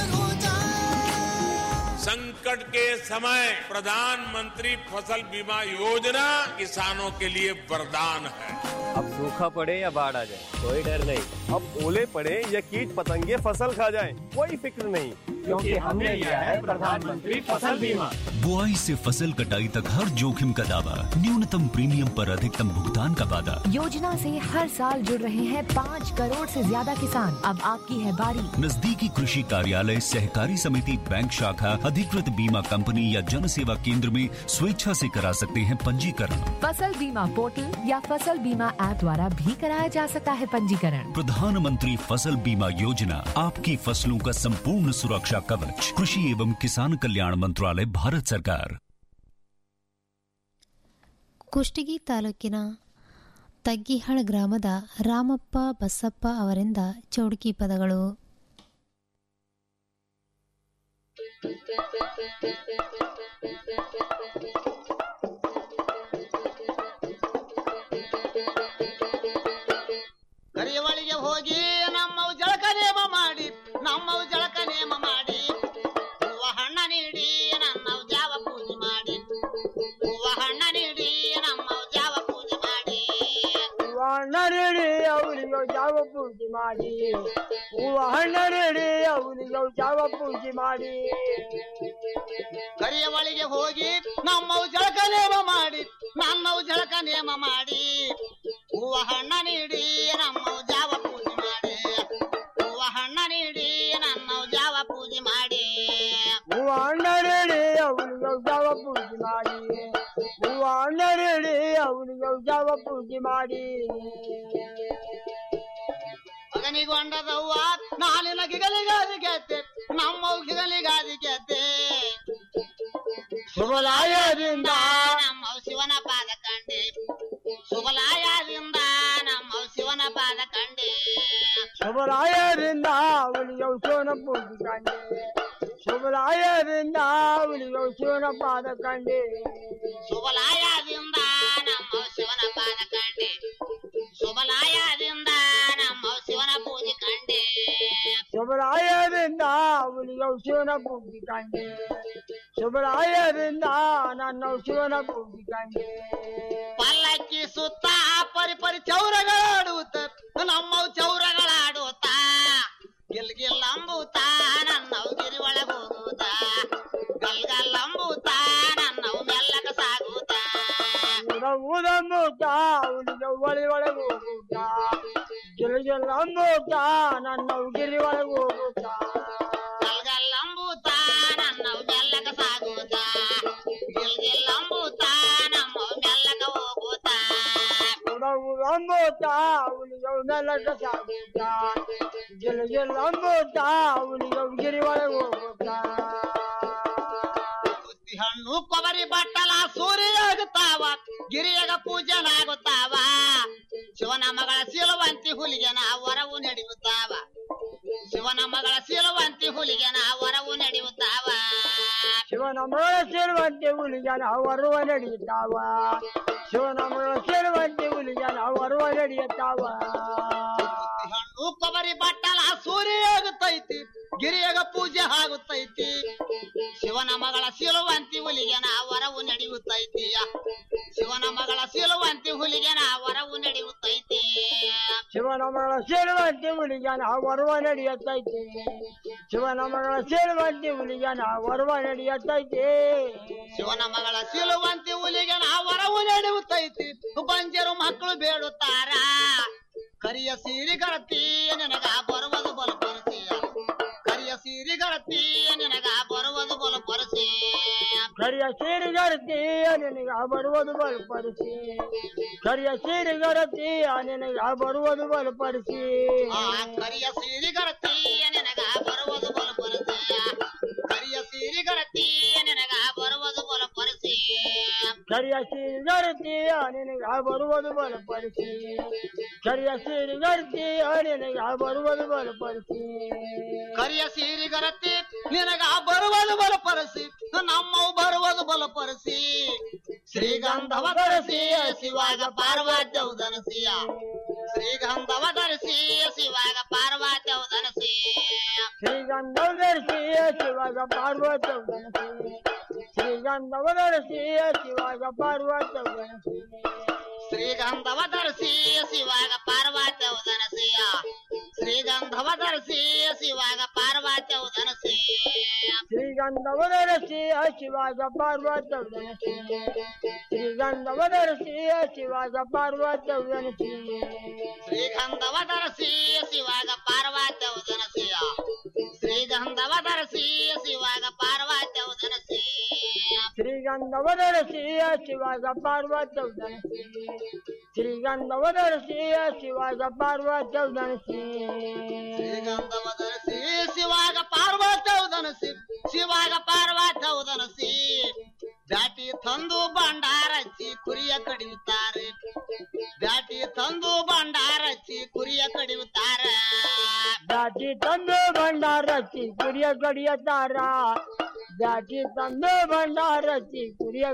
संकट के समय प्रधानमंत्री फसल बीमा योजना किसानों के लिए वरदान है अब सूखा पड़े या बाढ़ आ जाए कोई डर नहीं अब ओले पड़े या कीट पतंगे फसल खा जाए कोई फिक्र नहीं क्योंकि हमने लिया है प्रधानमंत्री फसल बीमा बुआई से फसल कटाई तक हर जोखिम का दावा न्यूनतम प्रीमियम पर अधिकतम भुगतान का वादा योजना से हर साल जुड़ रहे हैं पाँच करोड़ से ज्यादा किसान अब आपकी है बारी नजदीकी कृषि कार्यालय सहकारी समिति बैंक शाखा अधिकृत बीमा कंपनी या जन सेवा केंद्र में स्वेच्छा से करा सकते हैं पंजीकरण फसल बीमा पोर्टल या फसल बीमा ऐप द्वारा भी कराया जा सकता है पंजीकरण प्रधानमंत्री फसल बीमा योजना आपकी फसलों का संपूर्ण सुरक्षा कवच कृषि एवं किसान कल्याण मंत्रालय भारत सरकार ಕುಷ್ಟಗಿ ತಾಲೂಕಿನ ತಗ್ಗಿಹಳ ಗ್ರಾಮದ ರಾಮಪ್ಪ ಬಸಪ್ಪ ಅವರಿಂದ ಚೌಡ್ಕಿ ಪದಗಳು ಕರಿಯವಳಿಗೆ ಹೋಗಿ ನಮ್ಮವು ಜಳಕ ನೇಮ ಮಾಡಿ ನಮ್ಮವು ಜಳಕ ನೇಮ ಮಾಡಿ ಹೂವ ಹಣ್ಣ ನೀಡಿ ನನ್ನವು ಜಾವ ಪೂಜೆ ಮಾಡಿ ಹೂವ ಹಣ್ಣ ನೀಡಿ ನಮ್ಮವು ಜಾವ ಪೂಜೆ ಮಾಡಿ ಹೂವ ಹಣ್ಣ ರೆಡಿ ಅವನಿಗೆ ಜಾವ ಪೂಜೆ ಮಾಡಿ ಹೂವ ಹಣ್ಣ ರೆಡಿ ಅವನಿಗೆ ಜಾವ ಪೂಜೆ ಮಾಡಿ ಕರಿಯವಳಿಗೆ ಹೋಗಿ ನಮ್ಮವು ಜಳಕ ನೇಮ ಮಾಡಿ ನಮ್ಮವು ಜಳಕ ನೇಮ ಮಾಡಿ ಹೂವ ಹಣ್ಣ ನೀಡಿ ನಮ್ಮವು ಜಾವ ಪೂಜೆ ಮಾಡಿ ಹೂವ ಹಣ್ಣ ನೀಡಿ ನಮ್ಮವು ಜಾವ ಪೂಜೆ ಮಾಡಿ ಹೂವ ಹಣ್ಣ ರೆಡಿ ಅವನಿಗೆ ಜಾವ ಪೂಜೆ ಮಾಡಿ ಹೂವ ಹಣ್ಣ ರೆಡಿ ಅವನಿಗೆ ಜಾವ ಪೂಜೆ ಮಾಡಿ ಮಗನಿಗೊಂಡದವ್ವ ನಾಲಿನ ಗಿಗಲಿಗಾದಿ ಗೆದ್ದೆ ನಮ್ಮವು ಗಿಗಲಿಗಾದಿ ಗೆದ್ದೆ ಶುಭಲಾಯದಿಂದ ನಮ್ಮವು ಶಿವನ ಪಾದ ಕಂಡೆ ಶುಭಲಾಯದಿಂದ ನಮ್ಮವು ಶಿವನ ಪಾದ ಕಂಡೆ ಶುಭರಾಯರಿಂದ ಅವನಿಗೆ ಶಿವನ ಪೂಜೆ ಕಂಡೆ ಶುಭರಾಯರಿಂದ ಅವನಿಗೆ ಶಿವನ ಪಾದ ಕಂಡೆ ಶುಭಲಾಯದಿಂದ ನಮ್ಮವು ಶಿವನ ಪಾದ ಕಂಡೆ ಶುಭಲಾಯದಿಂದ ನಮ್ಮವು ಶಿವನ ಪೂಜೆ ಕಂಡೆ ಶುಭರಾಯರಿಂದ ಅವನಿಗೆ ಶಿವನ ಪೂಜೆ ಕಂಡೆ ಶುಭರಾಯರಿಂದ ನನ್ನ ಶಿವನ ಪೂಜೆ ಕಂಡೆ ಪಲ್ಲಕ್ಕಿ ಸುತ್ತ ಪರಿ ಪರಿ ಚೌರಗಳಾಡುತ್ತ ನಮ್ಮವು ಚೌರಗಳಾಡುತ್ತ ಗಿಲ್ ಗಿಲ್ ಅಂಬುತ್ತ ನನ್ನವು ಗಿರಿ ಒಳಗ ಹೋಗುತ್ತ ಗಲ್ ಗಲ್ ಅಂಬುತ್ತ ನನ್ನವು ಮೆಲ್ಲಕ ಸಾಗುತ್ತ ಊದಮ್ಮೂಟ ಅವನಿಗೆ ಒಳಿ ಒಳಗೆ ಹೋಗುತ್ತ ಗಿರಿಗೆಲ್ಲ ಅಂಬೂಟ ನನ್ನ ಗಿರಿ ಒಳಗೆ ಹೋಗುತ್ತ ಗಲ್ ಗಲ್ ಅಂಬುತ್ತ ನನ್ನವು ಮೆಲ್ಲಕ ಸಾಗುತ್ತ ಗಿಲ್ ಗಿಲ್ ಅಂಬುತ್ತ ನಮ್ಮವು ಮೆಲ್ಲಕ ಹೋಗುತ್ತ ಅಂಬೂಟ ಅವನಿಗೆ ಮೆಲ್ಲಕ ಸಾಗುತ್ತ ಗಿರಿಗೆಲ್ಲ ಅಂಬೂಟ ಅವನಿಗೆ ಗಿರಿ ಒಳಗೆ ಹೋಗುತ್ತ ಬುತ್ತಿ ಹಣ್ಣು ಕೊಬ್ಬರಿ ಬಟ್ಟಲ ಸೂರ್ಯ ಆಗುತ್ತಾವ ಗಿರಿಯಗ ಪೂಜನಾಗುತ್ತಾವ ಶಿವನ ಮಗಳ ಸಿಲುವಂತಿ ಹುಲಿಗೆನ ವರವು ನಡೆಯುತ್ತಾವ ಶಿವನ ಮಗಳ ಸಿಲುವಂತಿ ಹುಲಿಗೆನ ವರವು ನಡೆಯುತ್ತಾವ ಶಿವನ ಮಗಳ ಸೇರುವಂತೆ ಹುಲಿಗನ ಹೊರುವ ನಡೆಯುತ್ತಾವ ಶಿವನ ಮಗಳ ಸೇರುವಂತೆ ಹುಲಿಗನ ಹೊರುವ ನಡೆಯುತ್ತಾವ ಹಣ್ಣು ಕೊಬ್ಬರಿ ಬಟ್ಟಲ ಸೂರ್ಯ ಆಗುತ್ತೈತಿ ಗಿರಿಯಗ ಪೂಜೆ ಆಗುತ್ತೈತಿ ಶಿವನ ಮಗಳ ಸಿಲುವಂತಿ ಹುಲಿಗೆನ ವರವು ನಡೆಯುತ್ತೈತಿ ಶಿವನ ಮಗಳ ಸಿಲುವಂತಿ ಹುಲಿಗೆನ ವರವು ನಡೆಯುತ್ತೈತಿ ಶಿವನ ಮಗಳ ಸೇರುವಂತೆ ಹುಲಿಗನ ಹೊರುವ ನಡೆಯುತ್ತೈತಿ ಶಿವನ ಮಗಳ ಸೇರುವಂತೆ ಹುಲಿಗನ ಹೊರುವ ನಡೆಯುತ್ತೈತಿ ಶಿವನ ಮಗಳ ಸಿಲುವಂತಿ ಹುಲಿಗೆನ ವರವು ನಡೆಯುತ್ತೈತಿ ಬಂಜರು ಮಕ್ಕಳು ಬೇಡುತ್ತಾರ ಕರಿಯ ಸೀರಿಗರತಿ ನಿನಗ ಬರುವುದು ಬಲು ಪರಸಿಯ ಕರಿಯ ಸೀರಿಗರತಿ ನಿನಗ ಬರುವುದು ಬಲು ಪರಸಿ ಕರಿಯ ಸೀರಿಗರತಿ ನಿನಗ ಬರುವುದು ಬಲಪಡಿಸಿ ಕರಿಯ ಸೀರಿಗರತಿ ನಿನಗ ಬರುವುದು ಬಲಪಡಿಸಿ ಆ ಕರಿಯ ಸೀರಿಗರತಿ ನಿನಗ ಬರುವುದು ಬಲು ಪರಸಿ ಕರಿಯ ಸೀರಿಗರತಿ ನಿನಗ ಬರುವುದು ಬಲು ಪರಸಿ ಕರಿಯ ಸೀರಿಗರತಿ ನಿನಗ ಬರುವುದು ಬಲಪಡಿಸಿ ಕರಿಯ ಸೀರಿಗರತಿ ನಿನಗ ಬರುವುದು ಬಲಪಡಿಸಿ ಕರಿಯ ಸೀರಿಗರತಿ ನಿನಗ ಬರುವುದು ಬಲಪರಸಿ ನಮ್ಮವು ಬರುವುದು ಬಲಪರಸಿ ಶ್ರೀಗಂಧವ ಧರಿಸಿ ಶಿವಾಗ ಪಾರ್ವತ್ಯವು ಧನಸಿಯ ಶ್ರೀಗಂಧವ ಧರಿಸಿ ಶಿವಾಗ ಪಾರ್ವತ್ಯವು ಧನಸಿ ಶ್ರೀಗಂಧ ಧರಿಸಿ ಶಿವ ಶಿವಾಗ ಪಾರ್ವತವದನಸಿ ಶ್ರೀಗಂಧವದರಸಿ ಶಿವಾಗ ಪಾರ್ವತವದನಸಿ ಶ್ರೀಗಂಧವ ಧರಿಸಿ ಶಿವಾಗ ಪಾರ್ವತಿ ಉದನಸಿಯ ಶ್ರೀಗಂಧವ ಧರಿಸಿ ಶಿವಾಗ ಪಾರ್ವತಿ ಉದನಸಿ ಶ್ರೀಗಂಧವದರಸಿ ಶಿವಾಗ ಪಾರ್ವತವದನಸಿ ಶ್ರೀಗಂಧವದರಸಿ ಶಿವಾಗ ಪಾರ್ವತವದನಸಿ ಶ್ರೀಗಂಧವ ಧರಿಸಿ ಶಿವಾಗ ಪಾರ್ವತಿ ಉದನಸಿಯ ಶ್ರೀಗಂಧವ ಧರಿಸಿ ಶಿವಾಗ ಪಾರ್ವತಿ ಉದನಸಿ ಶ್ರೀಗಂಧವದರಸಿ ಶಿವಾಗ ಪಾರ್ವತವದನಸಿ ಶ್ರೀಗಂಧವದರಸಿ ಶಿವಾಗ ಪಾರ್ವತವದನಸಿ ಶ್ರೀಗಂಧವ ಧರಿಸಿ ಶಿವಾಗ ಪಾರ್ವತಿ ಉದನಸಿ ಶಿವಾಗ ಪಾರ್ವತಿ ಉದನಸಿ ಬ್ಯಾಟಿ ತಂದು ಭಂಡಾರಚ್ಚಿ ಕುರಿಯ ಕಡಿಯುತ್ತಾರೆ ಬ್ಯಾಟಿ ತಂದು ಭಂಡಾರಚ್ಚಿ ಕುರಿಯ ಕಡಿಯುತ್ತಾರೆ ದಾಟಿ ತಂದು ಭಂಡಾರಚ್ಚಿ ಕುರಿಯ ಕಡಿಯತಾರ ದಾಟಿ ತಂದು ಭಂಡಾರಚ್ಚಿ ಕುರಿಯ